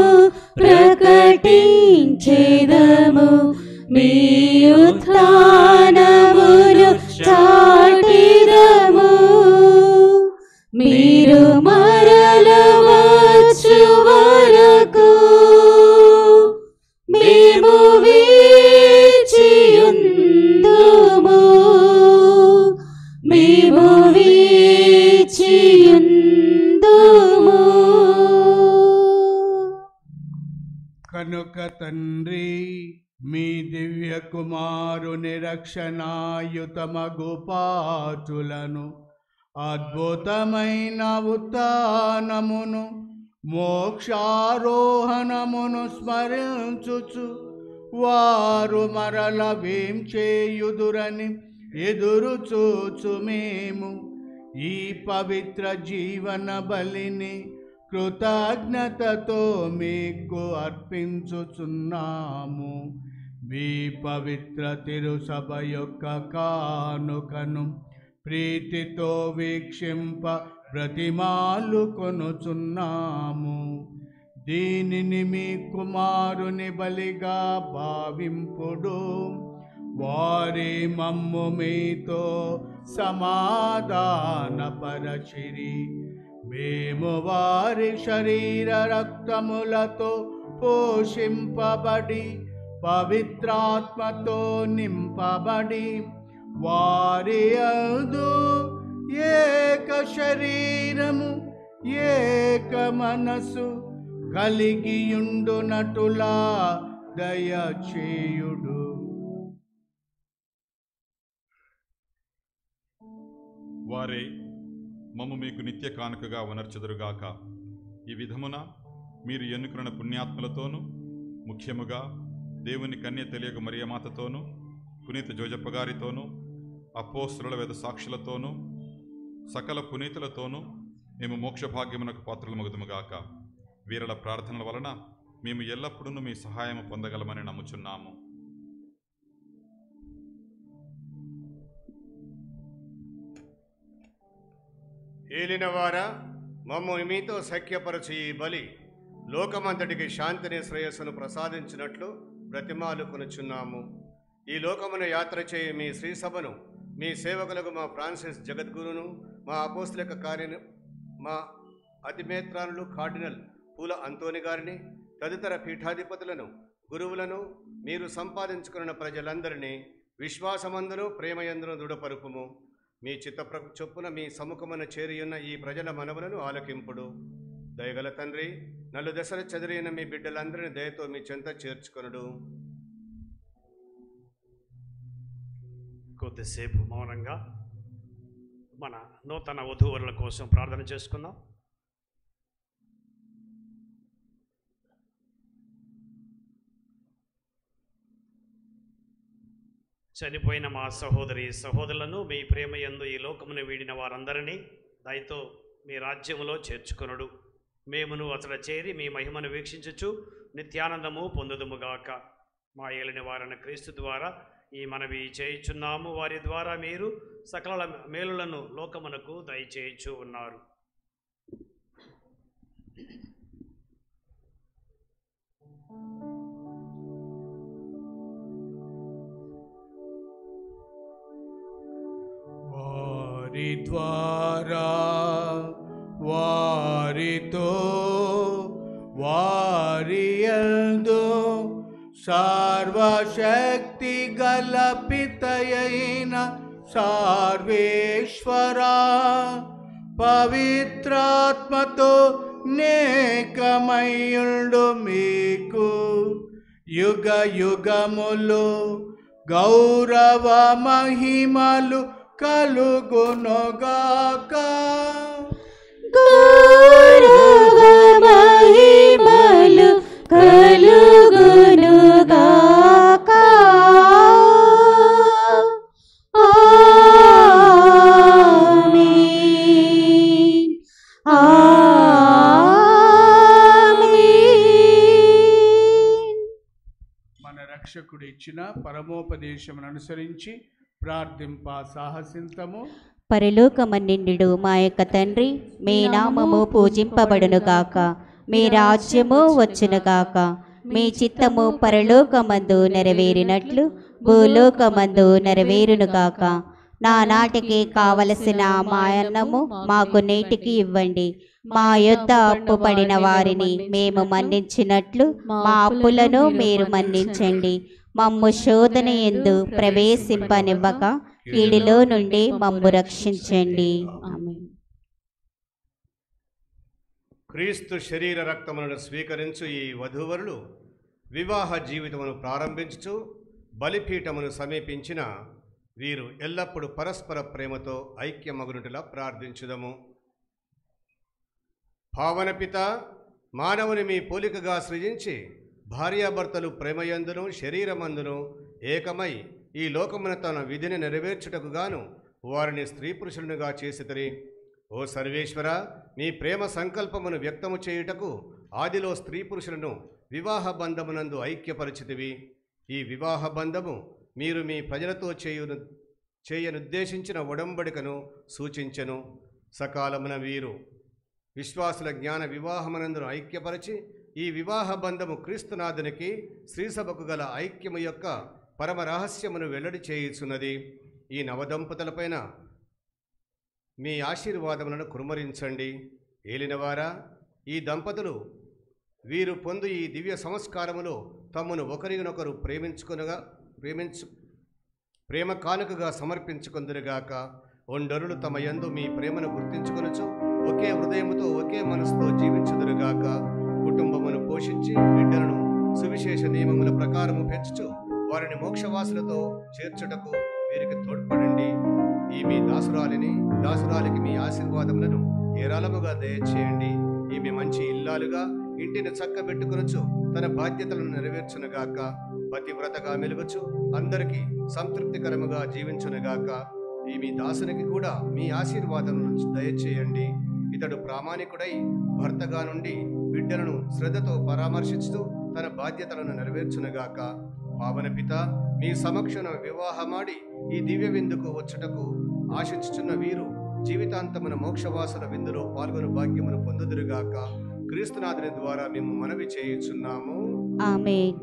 ప్రకటించేదము మీ ఉత్థానమును చాటిదము మీరు మరల వచ్చు వరకు మేము వేచియుందుము మేము వేచియుందుము కనుక తండ్రి మీ దివ్య కుమారుని రక్షణాయుతమగు పాటులను అద్భుతమైన ఉత్థానమును మోక్షారోహణమును స్మరించుచు వారు మరల వేం చేయుదురని ఎదురు చూచు మేము ఈ పవిత్ర జీవన బలిని కృతజ్ఞతతో మీకు అర్పించుచున్నాము మీ పవిత్ర తిరుసభ యొక్క కానుకను ప్రీతితో వీక్షింప ప్రతిమాలు కొనుచున్నాము దీనిని మీ కుమారుని బలిగా భావింపుడు వారి మమ్ము మీతో సమాధానపరచిరి మేము వారి శరీర రక్తములతో పోషింపబడి పవిత్రాత్మతో నింపబడి వారి యందు ఏక శరీరము ఏక మనసు కలిగియుండునటులా దయచేయుడు వారే మమ్ము మీకు నిత్య కానుకగా ఉనర్చుదురుగాక ఈ విధమున మీరు ఎన్నుకున్న పుణ్యాత్ములతోనూ ముఖ్యముగా దేవుని కన్య తెలియక మరియమాతతోనూ పునీత జోజప్ప గారితోనూ అపోస్తుల వేద సాక్షులతోనూ సకల పునీతులతోనూ మేము మోక్ష భాగ్యమునకు పాత్రలు మగుదుముగాక వీరల ప్రార్థనల వలన మేము ఎల్లప్పుడూ మీ సహాయం పొందగలమని నమ్ముచున్నాము ఏలినవారా మమ్ము మీతో సఖ్యపరచు ఈ బలి లోకమంతటికి శాంతిని శ్రేయస్సును ప్రసాదించినట్లు బ్రతిమాలు కొనుచున్నాము ఈ లోకమున యాత్ర చేయి మీ శ్రీసభను మీ సేవకులకు మా ఫ్రాన్సిస్ జగద్గురును మా అపోస్తులక కార్యను మా అతిమేత్రానులు కార్డినల్ పూల అంతోని గారిని తదితర పీఠాధిపతులను గురువులను మీరు సంపాదించుకున్న ప్రజలందరినీ విశ్వాసమందును ప్రేమయందును దృఢపరుపుము మీ చిత్త చొప్పున మీ సముఖమున చేరియున్న ఈ ప్రజల మనవులను ఆలకింపుడు దయగల తండ్రి నలు దశలు చెదిరిన మీ బిడ్డలందరినీ దయతో మీ చెంత చేర్చుకొనుడు కొద్దిసేపు మౌనంగా మన నూతన వధూవరుల కోసం ప్రార్థన చేసుకుందాం చనిపోయిన మా సహోదరి సహోదరులను మీ ప్రేమ యందు ఈ లోకమును వీడిన వారందరినీ దయతో మీ రాజ్యములో చేర్చుకొనుడు మేమును అతడ చేరి మీ మహిమను వీక్షించుచు నిత్యానందము పొందుదుముగాక మా ఏలిన వారైన క్రీస్తు ద్వారా ఈ మనవి చేయుచున్నాము వారి ద్వారా మీరు సకల మేలులను లోకమునకు దయచేయచ్చు ఉన్నారు వారి ద్వారా వారితో వారియందు సర్వశక్తి గల పితయైన సార్వేశ్వరా పవిత్రాత్మతో నేకమయుండు మీకు యుగ యుగములు గౌరవ మహిమలు కలుగునుగాక గౌరవ మహిమలు కలుగునుగాక ఆమేన్ ఆమేన్ మన రక్షకుడు ఇచ్చిన పరమోపదేశమును అనుసరించి ప్రార్థింప సాహసింతము పరలోకమన్నిండు మా యొక్క తండ్రి మీ నామము పూజింపబడునుగాక మీ రాజ్యము వచ్చునుగాక మీ చిత్తము పరలోకమందు నెరవేరినట్లు భూలోకమందు నెరవేరునుగాక నా నాటికి కావలసిన మా అన్నము మాకు నేటికి ఇవ్వండి మా యొద్ద అప్పు పడిన వారిని మేము మన్నించినట్లు మా అప్పులను మీరు మన్నించండి మమ్ము శోధన ఎందు ప్రవేశింపనివ్వక కీడిలో నుండి మమ్ము రక్షించండి ఆమేన్. క్రీస్తు శరీర రక్తములను స్వీకరించు ఈ వధూవరులు వివాహ జీవితమును ప్రారంభించుచు బలిపీఠమును సమీపించిన వీరు ఎల్లప్పుడూ పరస్పర ప్రేమతో ఐక్యమగునుటిలా ప్రార్థించుదము భావనపిత మానవుని మీ పోలికగా సృజించి భార్యాభర్తలు ప్రేమయందును శరీరమందును ఏకమై ఈ లోకమున తన విధిని నెరవేర్చుటకు గాను వారిని స్త్రీ పురుషులుగా చేసితరి ఓ సర్వేశ్వర మీ ప్రేమ సంకల్పమును వ్యక్తము చేయుటకు ఆదిలో స్త్రీ పురుషులను వివాహ బంధమునందు ఐక్యపరిచితివి ఈ వివాహ బంధము మీరు మీ ప్రజలతో చేయును చేయనుద్దేశించిన ఒడంబడికను సూచించెను సకాలమున వీరు విశ్వాసుల జ్ఞాన వివాహమునందును ఐక్యపరచి ఈ వివాహ బంధము క్రీస్తునాథునికి శ్రీసభకు గల ఐక్యము యొక్క పరమ రహస్యమును వెల్లడి చేయుచున్నది ఈ నవదంపతులపైన మీ ఆశీర్వాదములను కురుమరించండి ఏలినవారా ఈ దంపతులు వీరు పొందు ఈ దివ్య సంస్కారములో తమ్మును ఒకరినొకరు ప్రేమించుకొనగా ప్రేమించు ప్రేమ కానుకగా సమర్పించుకొందురుగాక ఒండరులు తమ యందు మీ ప్రేమను గుర్తించుకొనొచ్చు ఒకే హృదయముతో ఒకే మనసుతో జీవించుదురుగాక కుటుంబమును పోషించి బిడ్డలను సువిశేష నియమముల ప్రకారము పెంచుచు వారిని మోక్షవాసులతో చేర్చుటకు వీరికి తోడ్పడండి ఈ మీ దాసురాలిని దాసురాలికి మీ ఆశీర్వాదములను ఏరాళముగా దయచేయండి ఈమె మంచి ఇల్లాలుగా ఇంటిని చక్కబెట్టుకొనొచ్చు తన బాధ్యతలను నెరవేర్చునుగాక పతివ్రతగా మెలుగొచ్చు అందరికీ సంతృప్తికరముగా జీవించునుగాక ఈ మీ దాసునికి కూడా మీ ఆశీర్వాదములను దయచేయండి ఇతడు ప్రామాణికుడై భర్తగా నుండి బిడ్డలను శ్రద్ధతో పరామర్శిస్తూ తన బాధ్యతలను నెరవేర్చునుగాక పావన పిత మీ సమక్షణ వివాహమాడి ఈ దివ్య విందుకు వచ్చుటకు ఆశించుచున్న వీరు జీవితాంతమున మోక్షవాసుల విందులో పాల్గొను భాగ్యమును పొందుదురుగాక క్రీస్తునాథుని ద్వారా మేము మనవి చేయుచున్నాము ఆమేన్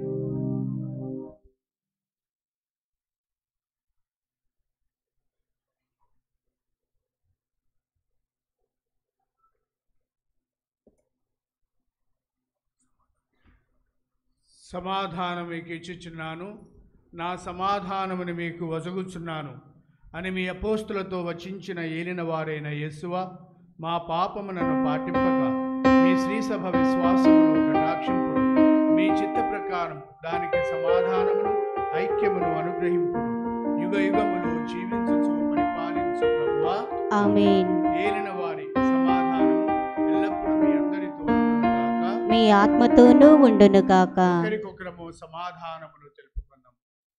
సమాధానం మీకు ఇచ్చుచున్నాను నా సమాధానముని మీకు వజగుచున్నాను అని మీ అపోస్తులతో వచించిన ఏలిన వారైన యేసువ మా పాపమునను పాటింపక మీ శ్రీసభ విశ్వాసమును కటాక్షింపుడు మీ చిత్త ప్రకారం దానికి సమాధానమును ఐక్యమును అనుగ్రహింపుడు యుగ యుగములు జీవించుచు పరిపాలించు ప్రభువా ఆమేన్ ఏలిన వారి సమాధానము ఎల్లప్పుడూ మీ అందరితో ఉండునుగాక. మీ ఆత్మతోనూ ఉండునుగాక ఒకరికొకరము సమాధానమును తెలుపుకుందాం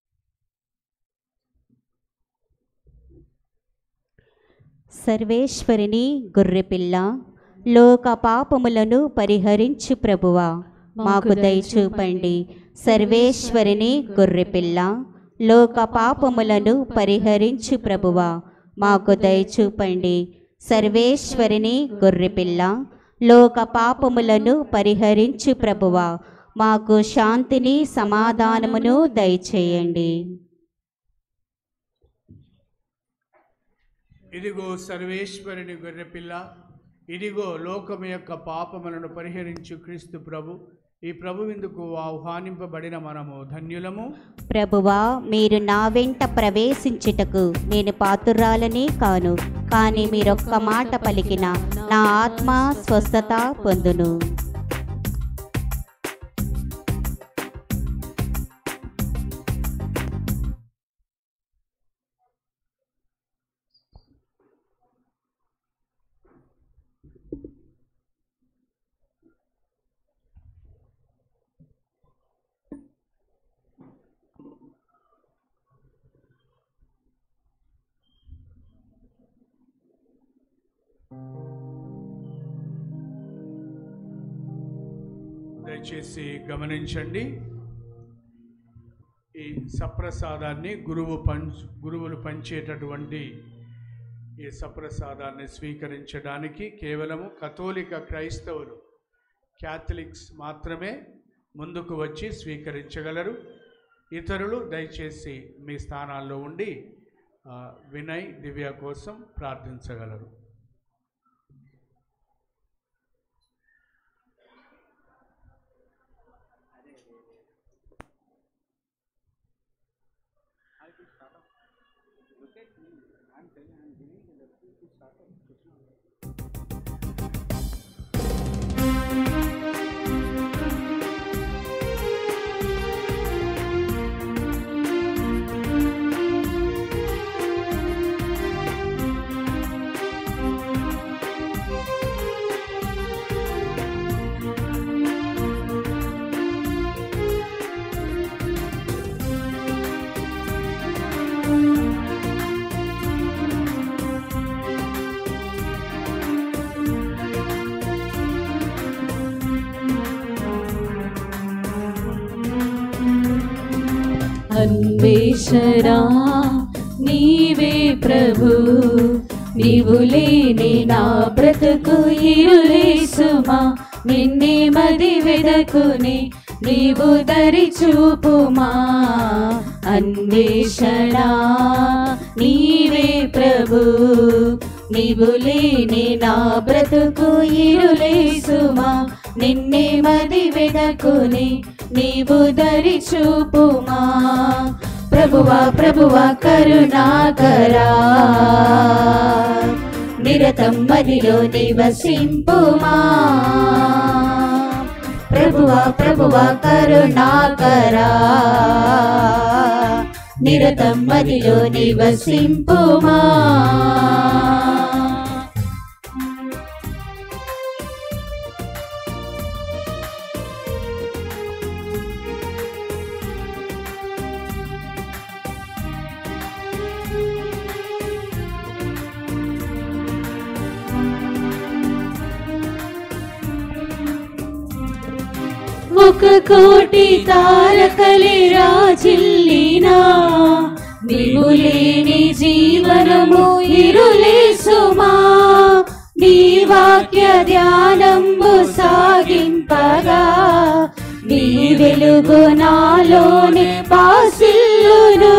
సర్వేశ్వరిని గొర్రెపిల్ల లోక పాపములను పరిహరించు ప్రభువా మాకు దయచూపండి సర్వేశ్వరిని గొర్రెపిల్ల లోక పాపములను పరిహరించు ప్రభువా మాకు దయచూపండి సర్వేశ్వరిని గొర్రెపిల్ల లోక పాపములను పరిహరించు ప్రభువా మాకు శాంతిని సమాధానమును దయచేయండి ఇదిగో సర్వేశ్వరుని గొర్రెపిల్ల ఇదిగో లోకము యొక్క పాపములను పరిహరించు క్రీస్తు ప్రభు ఈ ప్రభు విందుకు ఆహ్వానింపబడిన మనము ధన్యులము ప్రభువా మీరు నా వెంట ప్రవేశించుటకు నేను పాతురాలని కాను కానీ మీరొక్క మాట పలికిన నా ఆత్మ స్వస్థత పొందును దయచేసి గమనించండి ఈ సప్రసాదాన్ని గురువు పంచ్ గురువులు పంచేటటువంటి ఈ సప్రసాదాన్ని స్వీకరించడానికి కేవలము కథోలిక క్రైస్తవులు క్యాథలిక్స్ మాత్రమే ముందుకు వచ్చి స్వీకరించగలరు ఇతరులు దయచేసి మీ స్థానాల్లో ఉండి ఆ, వినయ్ దివ్య కోసం ప్రార్థించగలరు Thank అన్వేషణ నీవే ప్రభు నీవు లేని నా బ్రతుకు ఇరులే సుమా నిన్నే మది వెదకుని నీవు దరి చూపుమా అన్వేషణ నీవే ప్రభు నీవు లేని నా బ్రతుకు ఇరులే సుమా నిన్నే మది వెదకుని నీవు దరి చూపుమా ప్రభువా ప్రభువా కరుణాకరా నిరతం మదిలో నివసింపుమా ప్రభువా ప్రభువా కరుణాకరా నిరతం మదిలో నివసింపుమా ఒక కోటి తారకలి రాజిల్లినా నీవు లేని జీవనము ఇరులే సుమా నీ వాక్య ధ్యానంబు సాగింపగా నీ వెలుగు నాలోని పాసిల్లును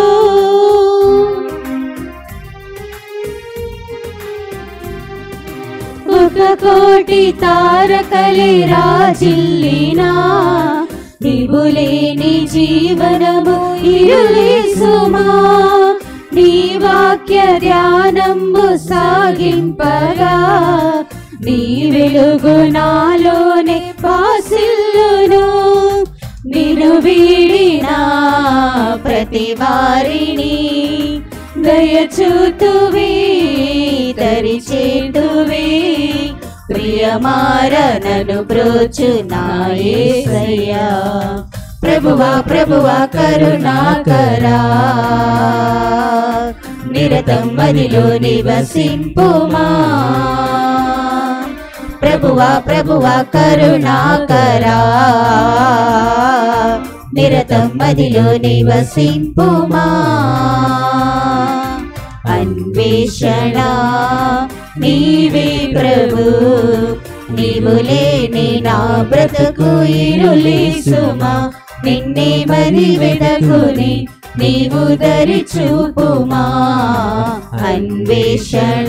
ఒక కోటి తారకలి రాజిల్లినా నీవు లేని జీవనము ఇరులే సుమా నీ వాక్య ధ్యానంబు సాగింపగా నీ వెలుగు నాలోనే పాసిల్లును నిను వీడిన ప్రతి వారిని దయచూతువే దరిచేతువే ప్రియమారనను బ్రోచు నాయసయ్యా ప్రభువా ప్రభువా కరుణాకరా నిరతం మదిలో నివసింపుమా ప్రభువా ప్రభువా కరుణాకరా నిరతం మదిలో నివసింపుమా అన్వేషణ నీవే ప్రభు నీవు లేని నా బ్రతుకు ఇరులే సుమా నిన్నే మరి వెదకుని నీవు దరి చూపుమా అన్వేషణ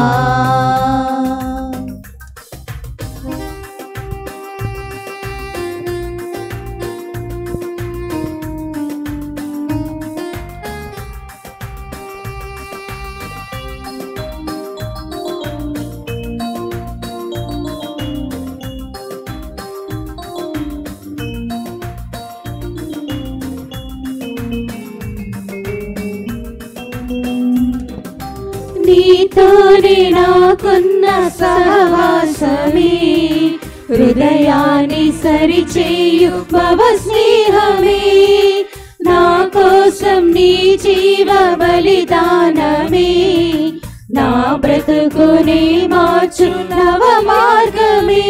నీతోనే నాకున్న సహవాసమే హృదయాన్ని సరిచేయు భవ స్నేహమే నా కోసం నీ జీవ బలిదానమే నా బ్రతుకునే మార్చు నవ మార్గమే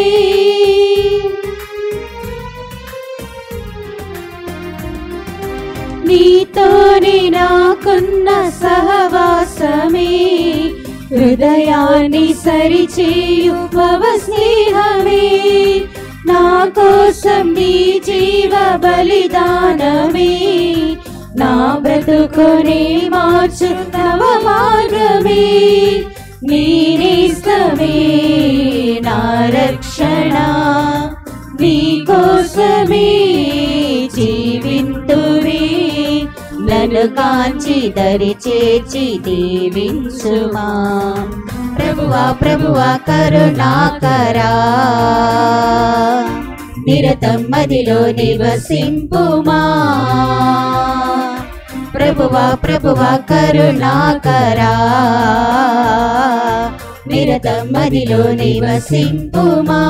నీతోనే నాకున్న సహవాసమే హృదయాన్ని సరిచేయు భవ స్నేహమే నా కోసం నీ జీవ బలిదానమే నా బ్రతుకునే మార్చు నవ మార్గమే నీ నేస్తమే నా రక్షణ నీ కోసమే జీవింతువే నన్ను కాంచి దరి చేర్చి దీవించుమా ప్రభువా ప్రభువా కరుణాకరా నిరతం మదిలో నివసింపుమా ప్రభువా ప్రభువా కరుణాకరా నిరతం మదిలో నివసింపుమా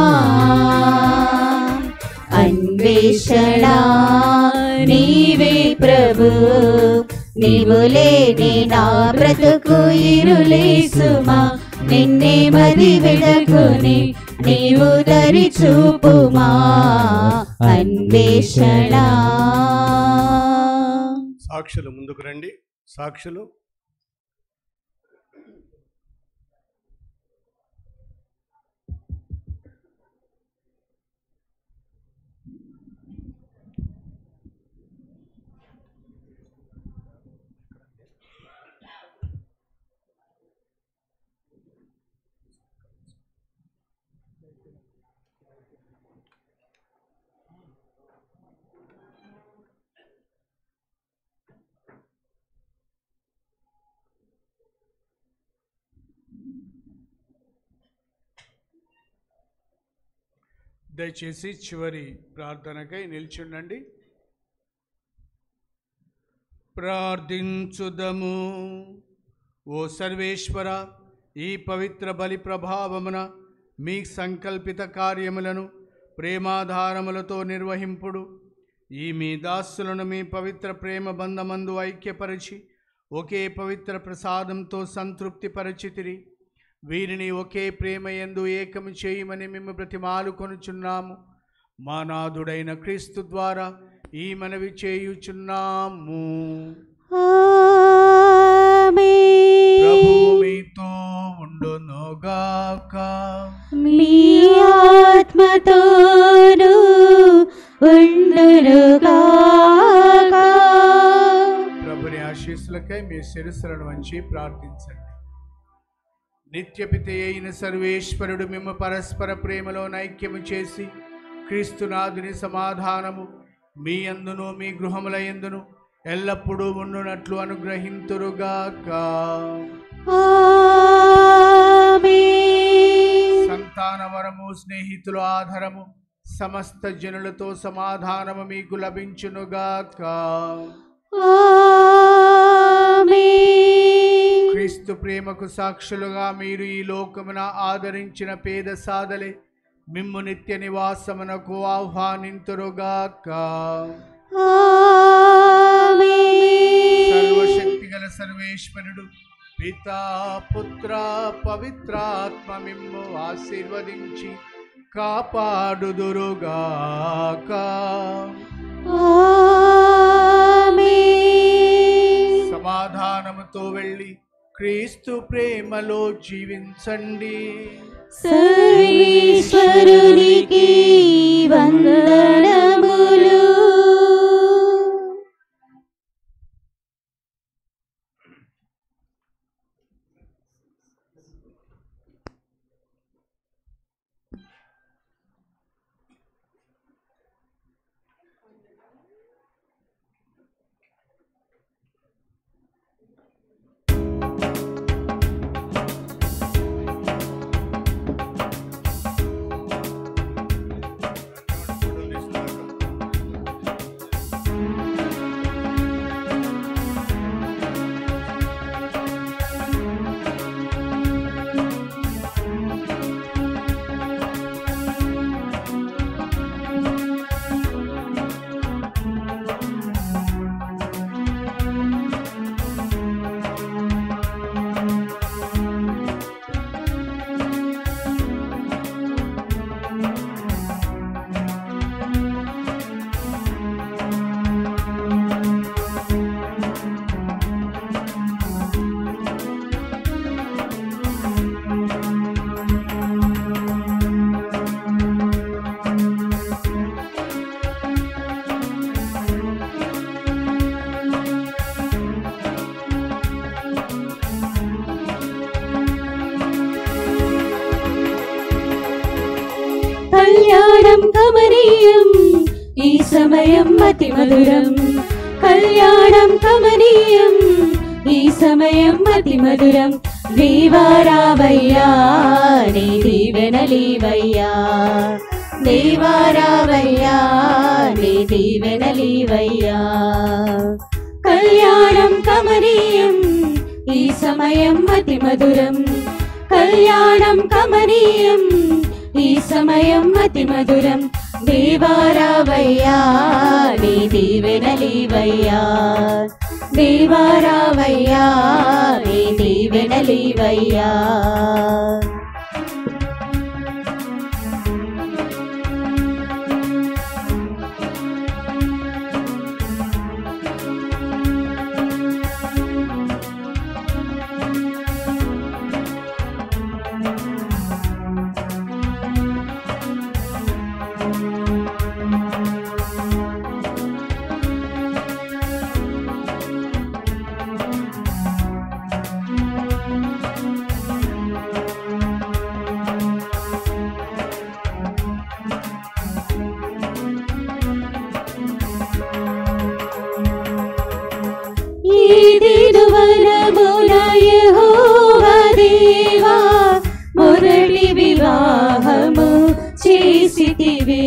అన్వేషణ నీవే ప్రభు నీవు లేని నా బ్రతుకు ఇరులే సుమా నిన్నే మరి వెదకుని నీవు దరి చూపుమా అన్వేషణ సాక్షులు ముందుకు రండి సాక్షులు దయచేసి చివరి ప్రార్థనకై నిల్చుండండి ప్రార్థించుదము ఓ సర్వేశ్వర ఈ పవిత్ర బలి ప్రభావమున మీ సంకల్పిత కార్యములను ప్రేమాధారములతో నిర్వహింపుడు ఈ మీ దాసులను మీ పవిత్ర ప్రేమ బంధమందు ఐక్యపరిచి ఒకే పవిత్ర ప్రసాదంతో సంతృప్తి పరిచితిరి వీరిని ఒకే ప్రేమ యందు ఏకము చేయమని మేము బ్రతిమాలు కొనుచున్నాము మా నాథుడైన క్రీస్తు ద్వారా ఈ మనవి చేయుచున్నాము ప్రభువు మీతో ఉండునుగాక మీ ఆత్మతోను ఉండునుగాక ప్రభుని ఆశీస్సులకై మీ శిరస్సులను వంచి ప్రార్థించండి నిత్యపిత అయిన సర్వేశ్వరుడు మిమ్మ పరస్పర ప్రేమలో నైక్యము చేసి క్రీస్తునాథుని సమాధానము మీ అందును మీ గృహముల ఎందును ఎల్లప్పుడూ ఉండునట్లు అనుగ్రహింతురుగాక సంతాన వరము స్నేహితుల ఆధారము సమస్త జనులతో సమాధానము మీకు లభించునుగాక క్రీస్తు ప్రేమకు సాక్షులుగా మీరు ఈ లోకమున ఆదరించిన పేద సాదలే మిమ్ము నిత్య నివాసమునకు ఆహ్వానింతురుగాక సర్వశక్తిగల సర్వేశ్వరుడు పితా పుత్ర పవిత్రాత్మ మిమ్ము ఆశీర్వదించి కాపాడుదురుగాక సమాధానముతో వెళ్ళి క్రీస్తు ప్రేమలో జీవించండి సర్వేశ్వరునికి వందనములు కళ్యాణం కమనీయం ఈ సమయం అతి మధురం కళ్యాణం కమనీయం ఈ సమయం అతి మధురం దేవారావయ్యా నీ దీవెనలీవయ్యా దేవారావయ్యా నీ దీవెనలీవయ్యా కళ్యాణం కమనీయం ఈ సమయం అతి మధురం కళ్యాణం కమనీయం ఈ సమయం అతి మధురం దేవారావయ్యా నీ దీవెనలీవయ్యా దేవారావయ్యా నీ దీవెనలీవయ్యా దినువనమున యెహోవా దేవా మొదటి వివాహము చేసితివే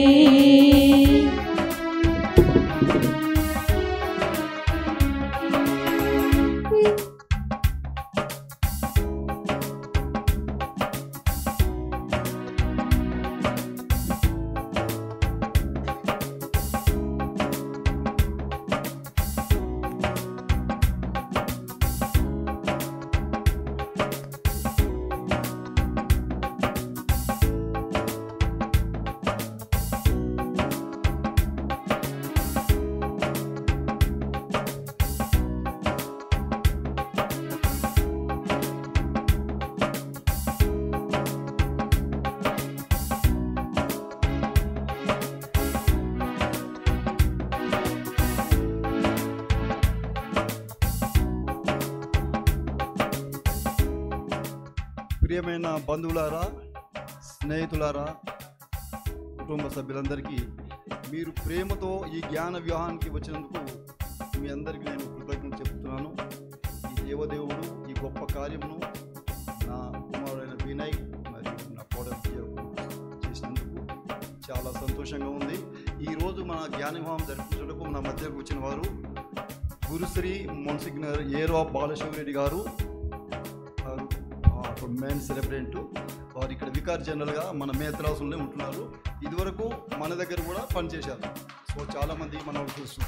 ప్రియమైన బంధువులారా స్నేహితులారా కుటుంబ సభ్యులందరికీ మీరు ప్రేమతో ఈ జ్ఞాన వివాహానికి వచ్చినందుకు మీ అందరికీ నేను కృతజ్ఞత చెప్తున్నాను ఈ దేవదేవుడు ఈ గొప్ప కార్యమును నా కుమారుడైన వినయ్ మరియు నా కోడలు చేసినందుకు చాలా సంతోషంగా ఉంది ఈరోజు మన జ్ఞాన వివాహం జరిపించడానికి మన మధ్యకు వచ్చిన వారు గురుశ్రీ మొన్సిగ్నర్ ఏరో బాలశివరెడ్డి గారు వారు మెయిన్ సెలబ్రెంట్ వారు ఇక్కడ వికార్ జనరల్గా మన మేత్రాసులోనే ఉంటున్నారు ఇదివరకు మన దగ్గర కూడా పనిచేశారు సో చాలామంది మనం తెలుసు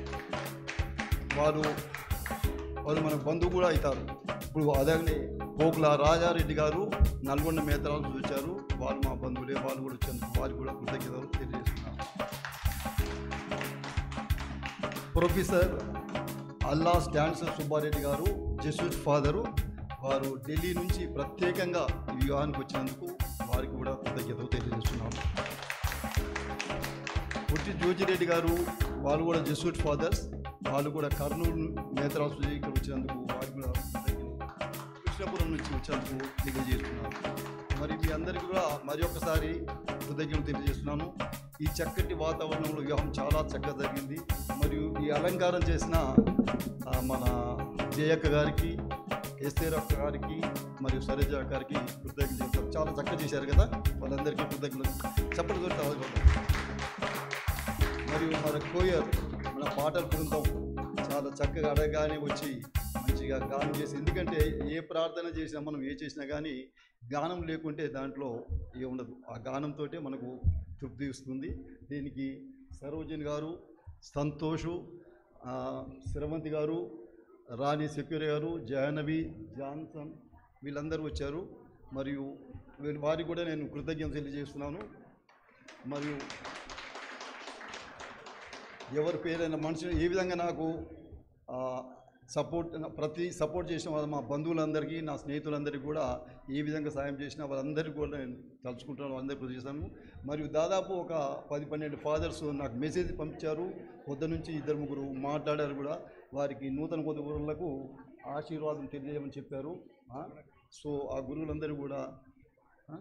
వారు వారు మన బంధువు కూడా అవుతారు ఇప్పుడు అదే పోకుల రాజారెడ్డి గారు నల్గొండ మేతరాలు చూచారు వాళ్ళు మా బంధువులే వాళ్ళు కూడా వచ్చారు వారికి కూడా కృతజ్ఞతలు తెలియజేస్తున్నారు ప్రొఫెసర్ అల్లాస్ డాన్సర్ సుబ్బారెడ్డి గారు జస్యూట్ ఫాదరు వారు ఢిల్లీ నుంచి ప్రత్యేకంగా ఈ వివాహానికి వచ్చినందుకు వారికి కూడా కృతజ్ఞతలు తెలియజేస్తున్నాము పుట్టి జోజిరెడ్డి గారు వాళ్ళు కూడా జస్యూట్ ఫాదర్స్ వాళ్ళు కూడా కర్నూలు నేతరాసు ఇక్కడ వచ్చినందుకు వారికి కూడా కృతజ్ఞతలు. కృష్ణపురం నుంచి వచ్చినందుకు తెలియజేస్తున్నాను మరి మీ అందరికీ కూడా మరి ఒక్కసారి కృతజ్ఞతలు తెలియజేస్తున్నాను ఈ చక్కటి వాతావరణంలో వివాహం చాలా చక్కగా జరిగింది మరియు ఈ అలంకారం చేసిన ఆ, మన జయక్క గారికి ఎస్తేర్ అక్క గారికి మరియు సరేజ గారికి కృతజ్ఞతలు చెప్తారు చాలా చక్కగా చేశారు కదా వాళ్ళందరికీ కృతజ్ఞతలు చెప్పలు దొరుకుతారు మరియు మన కోయర్ మన పాటల బృందం చాలా చక్కగా అడగగానే వచ్చి మంచిగా గానం చేసి ఎందుకంటే ఏ ప్రార్థన చేసినా మనం ఏ చేసినా కానీ గానం లేకుంటే దాంట్లో ఏ ఉండదు ఆ గానంతో మనకు తృప్తి ఇస్తుంది దీనికి సరోజిని గారు సంతోషు ఆ, శరవంతి గారు రాణి సెక్యూరి గారు జాహ్నవి జాన్సన్ వీళ్ళందరూ వచ్చారు మరియు వీళ్ళ వారికి కూడా నేను కృతజ్ఞత తెలియజేస్తున్నాను మరియు ఎవరి పేరైనా మనుషులు ఏ విధంగా నాకు ఆ, సపోర్ట్ ప్రతి సపోర్ట్ చేసిన వాళ్ళ మా బంధువులందరికీ నా స్నేహితులందరికీ కూడా ఏ విధంగా సాయం చేసినా వాళ్ళందరికీ కూడా నేను తలుచుకుంటాను వాళ్ళందరికీ కృషి చేశాను మరియు దాదాపు ఒక పది పన్నెండు ఫాదర్స్ నాకు మెసేజ్ పంపించారు పొద్దు నుంచి ఇద్దరు ముగ్గురు మాట్లాడారు కూడా వారికి నూతన కొద్ది గురువులకు ఆశీర్వాదం తెలియజేయమని చెప్పారు ఆ, సో ఆ గురువులందరూ కూడా ఆ?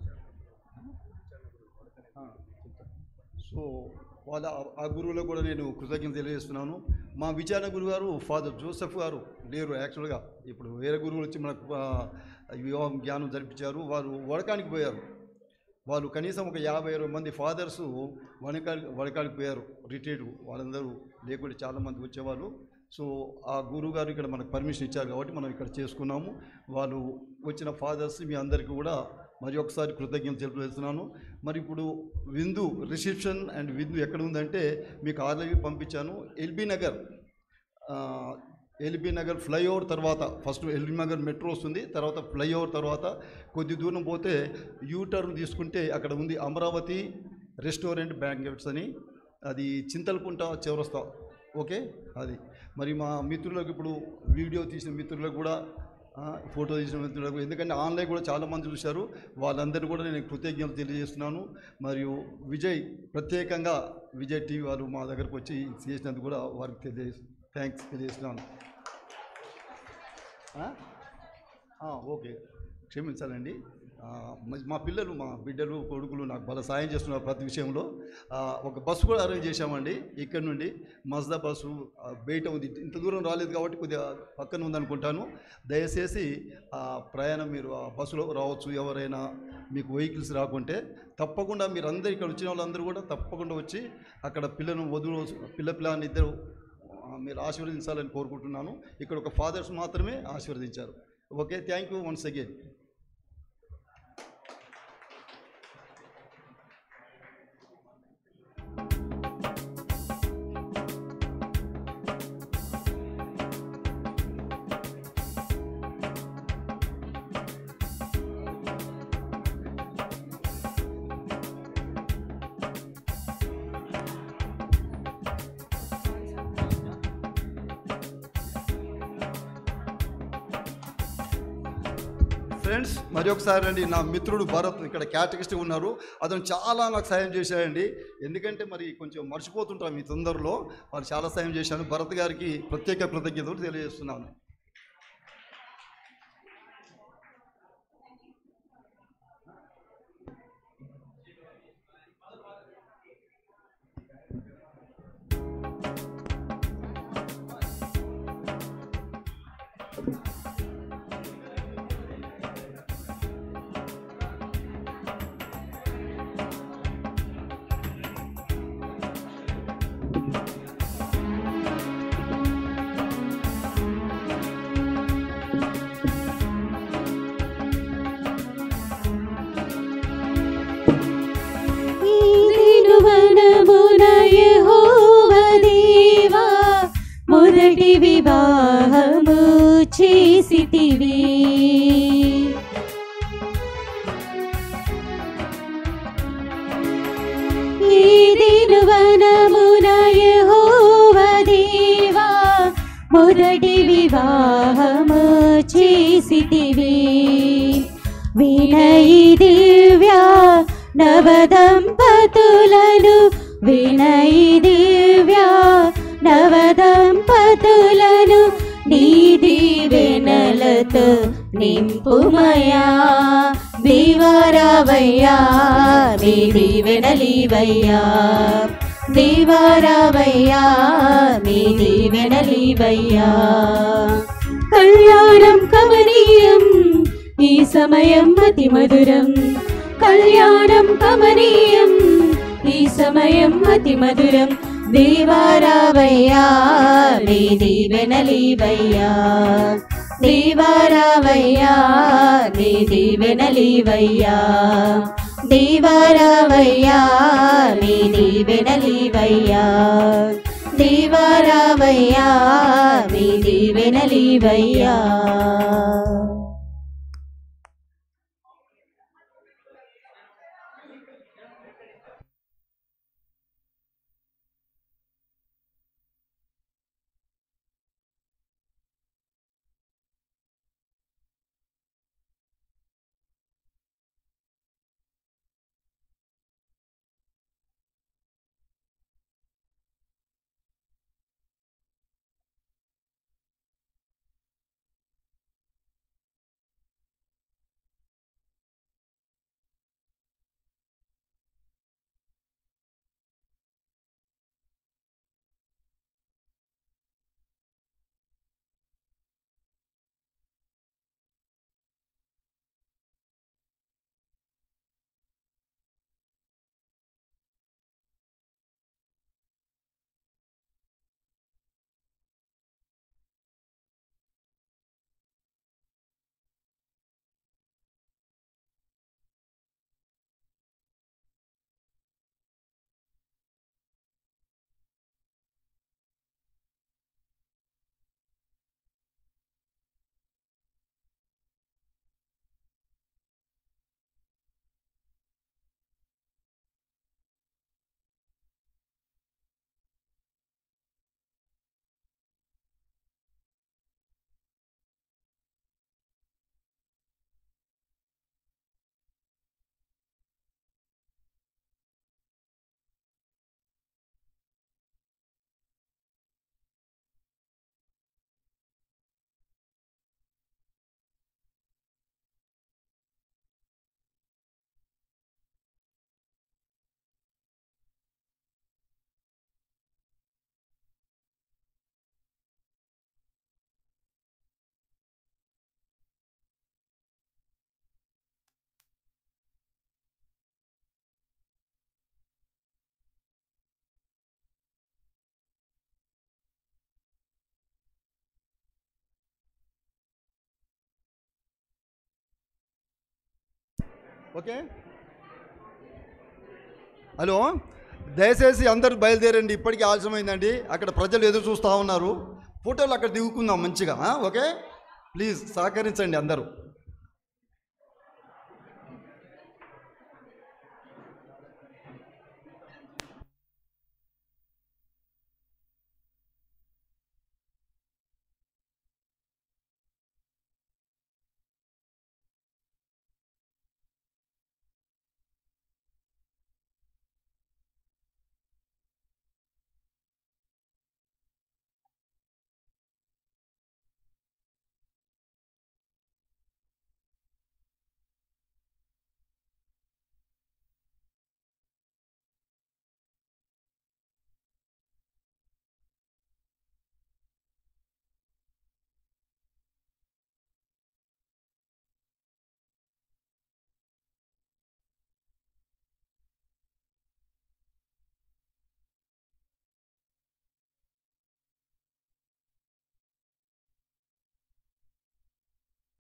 ఆ, చెప్తాను. సో వాళ్ళ ఆ- ఆ గురువులకు కూడా నేను కృతజ్ఞత తెలియజేస్తున్నాను మా విచారణ గురువు గారు ఫాదర్ జోసెఫ్ గారు లేరు యాక్చువల్గా ఇప్పుడు వేరే గురువులు వచ్చి మనకు ఆ, వివాహం జ్ఞానం జరిపించారు వారు వడకానికి పోయారు వాళ్ళు కనీసం ఒక యాభై ఇరవై మంది ఫాదర్స్ వనకాలి వడకానికి పోయారు రిటైర్డ్ వాళ్ళందరూ లేకుంటే చాలామంది వచ్చేవాళ్ళు సో ఆ గురువు గారు ఇక్కడ మనకు పర్మిషన్ ఇచ్చారు కాబట్టి మనం ఇక్కడ చేసుకున్నాము వాళ్ళు వచ్చిన ఫాదర్స్ మీ అందరికీ కూడా మరి ఒకసారి కృతజ్ఞతలు తెలియజేస్తున్నాను మరి ఇప్పుడు విందు రిసెప్షన్ అండ్ విందు ఎక్కడ ఉందంటే మీకు ఆల్రెడీ పంపించాను ఎల్బీ నగర్ ఆ, ఎల్బీ నగర్ ఫ్లైఓవర్ తర్వాత ఫస్ట్ ఎల్బీ నగర్ మెట్రో వస్తుంది తర్వాత ఫ్లైఓవర్ తర్వాత కొద్ది దూరం పోతే యూ టర్న్ తీసుకుంటే అక్కడ ఉంది అమరావతి రెస్టారెంట్ బ్యాంకెట్స్ అని అది చింతలకుంట చౌరస్తా ఓకే అది మరి మా మిత్రులకు ఇప్పుడు వీడియో తీసిన మిత్రులకు కూడా ఆ, ఫోటో తీసిన మిత్రులకు ఎందుకంటే ఆన్లైన్ కూడా చాలామంది చూశారు వాళ్ళందరూ కూడా నేను కృతజ్ఞతలు తెలియజేస్తున్నాను మరియు విజయ్ ప్రత్యేకంగా విజయ్ టీవీ వారు మా దగ్గరకు వచ్చి చేసినందుకు కూడా వారికి తెలియ థ్యాంక్స్ తెలియజేస్తున్నాను ఆ? ఆ, ఓకే క్షమించాలండి ఆ, మ- మా పిల్లలు మా బిడ్డలు కొడుకులు నాకు బాగా సాయం చేస్తున్నారు ప్రతి విషయంలో ఆ, ఒక బస్సు కూడా అరేంజ్ చేశామండి ఇక్కడ నుండి మజ్దా బస్సు ఆ, బయట ఉంది ఇంత దూరం రాలేదు కాబట్టి కొద్దిగా పక్కన ఉందనుకుంటాను దయచేసి ఆ ప్రయాణం మీరు ఆ బస్సులో రావచ్చు ఎవరైనా మీకు వెహికల్స్ రాకుంటే తప్పకుండా మీరు అందరు ఇక్కడ వచ్చిన వాళ్ళందరూ కూడా తప్పకుండా వచ్చి అక్కడ పిల్లను వధువు పిల్ల పిల్లని ఇద్దరు ఆ, మీరు ఆశీర్వదించాలని కోరుకుంటున్నాను ఇక్కడ ఒక ఫాదర్స్ మాత్రమే ఆశీర్వదించారు okay thank you once again friends మరి ఒకసారి అండి నా మిత్రుడు భరత్ ఇక్కడ క్యాటగిస్ట్ ఉన్నారు అతను చాలా నాకు సాయం చేశాడండి ఎందుకంటే మరి కొంచెం మర్చిపోతుంటాం ఈ తొందరలో వాళ్ళు చాలా సాయం చేశాను భరత్ గారికి ప్రత్యేక కృతజ్ఞతలు తెలియజేస్తున్నాను ఈ దినువనమున యెహోవా దేవా మొదటి వివాహము చేసితివి ఈ దినువనమున యెహోవా దేవా మొదటి వివాహము చేసితివి వినయి దివ్య నవదంపతులను వినయి దివ్య నవదంపతులను నీ దీవెనలతో నింపుమయా దీవారావయ్యా నీ దీవెనలీవయ్యా దీవారావయ్యా నీ దీవెనలీవయ్యా కళ్యాణం కమనీయం ఈ సమయం అతి మధురం కళ్యాణం కమనీయం ఈ సమయం అతి మధురం దేవారావయ్యా నీ దీవెనలీవయ్యా దేవారావయ్యా నీ దీవెనలీవయ్యా దేవారావయ్యా నీ దీవెనలీవయ్యా దేవారావయ్యా నీ దీవెనలీవయ్యా ఓకే హలో దయచేసి అందరూ బయలుదేరండి ఇప్పటికీ ఆలస్యమైందండి అక్కడ ప్రజలు ఎదురు చూస్తూ ఉన్నారు ఫోటోలు అక్కడ దిగుకుందాం మంచిగా ఆ? ఓకే ప్లీజ్ సహకరించండి అందరూ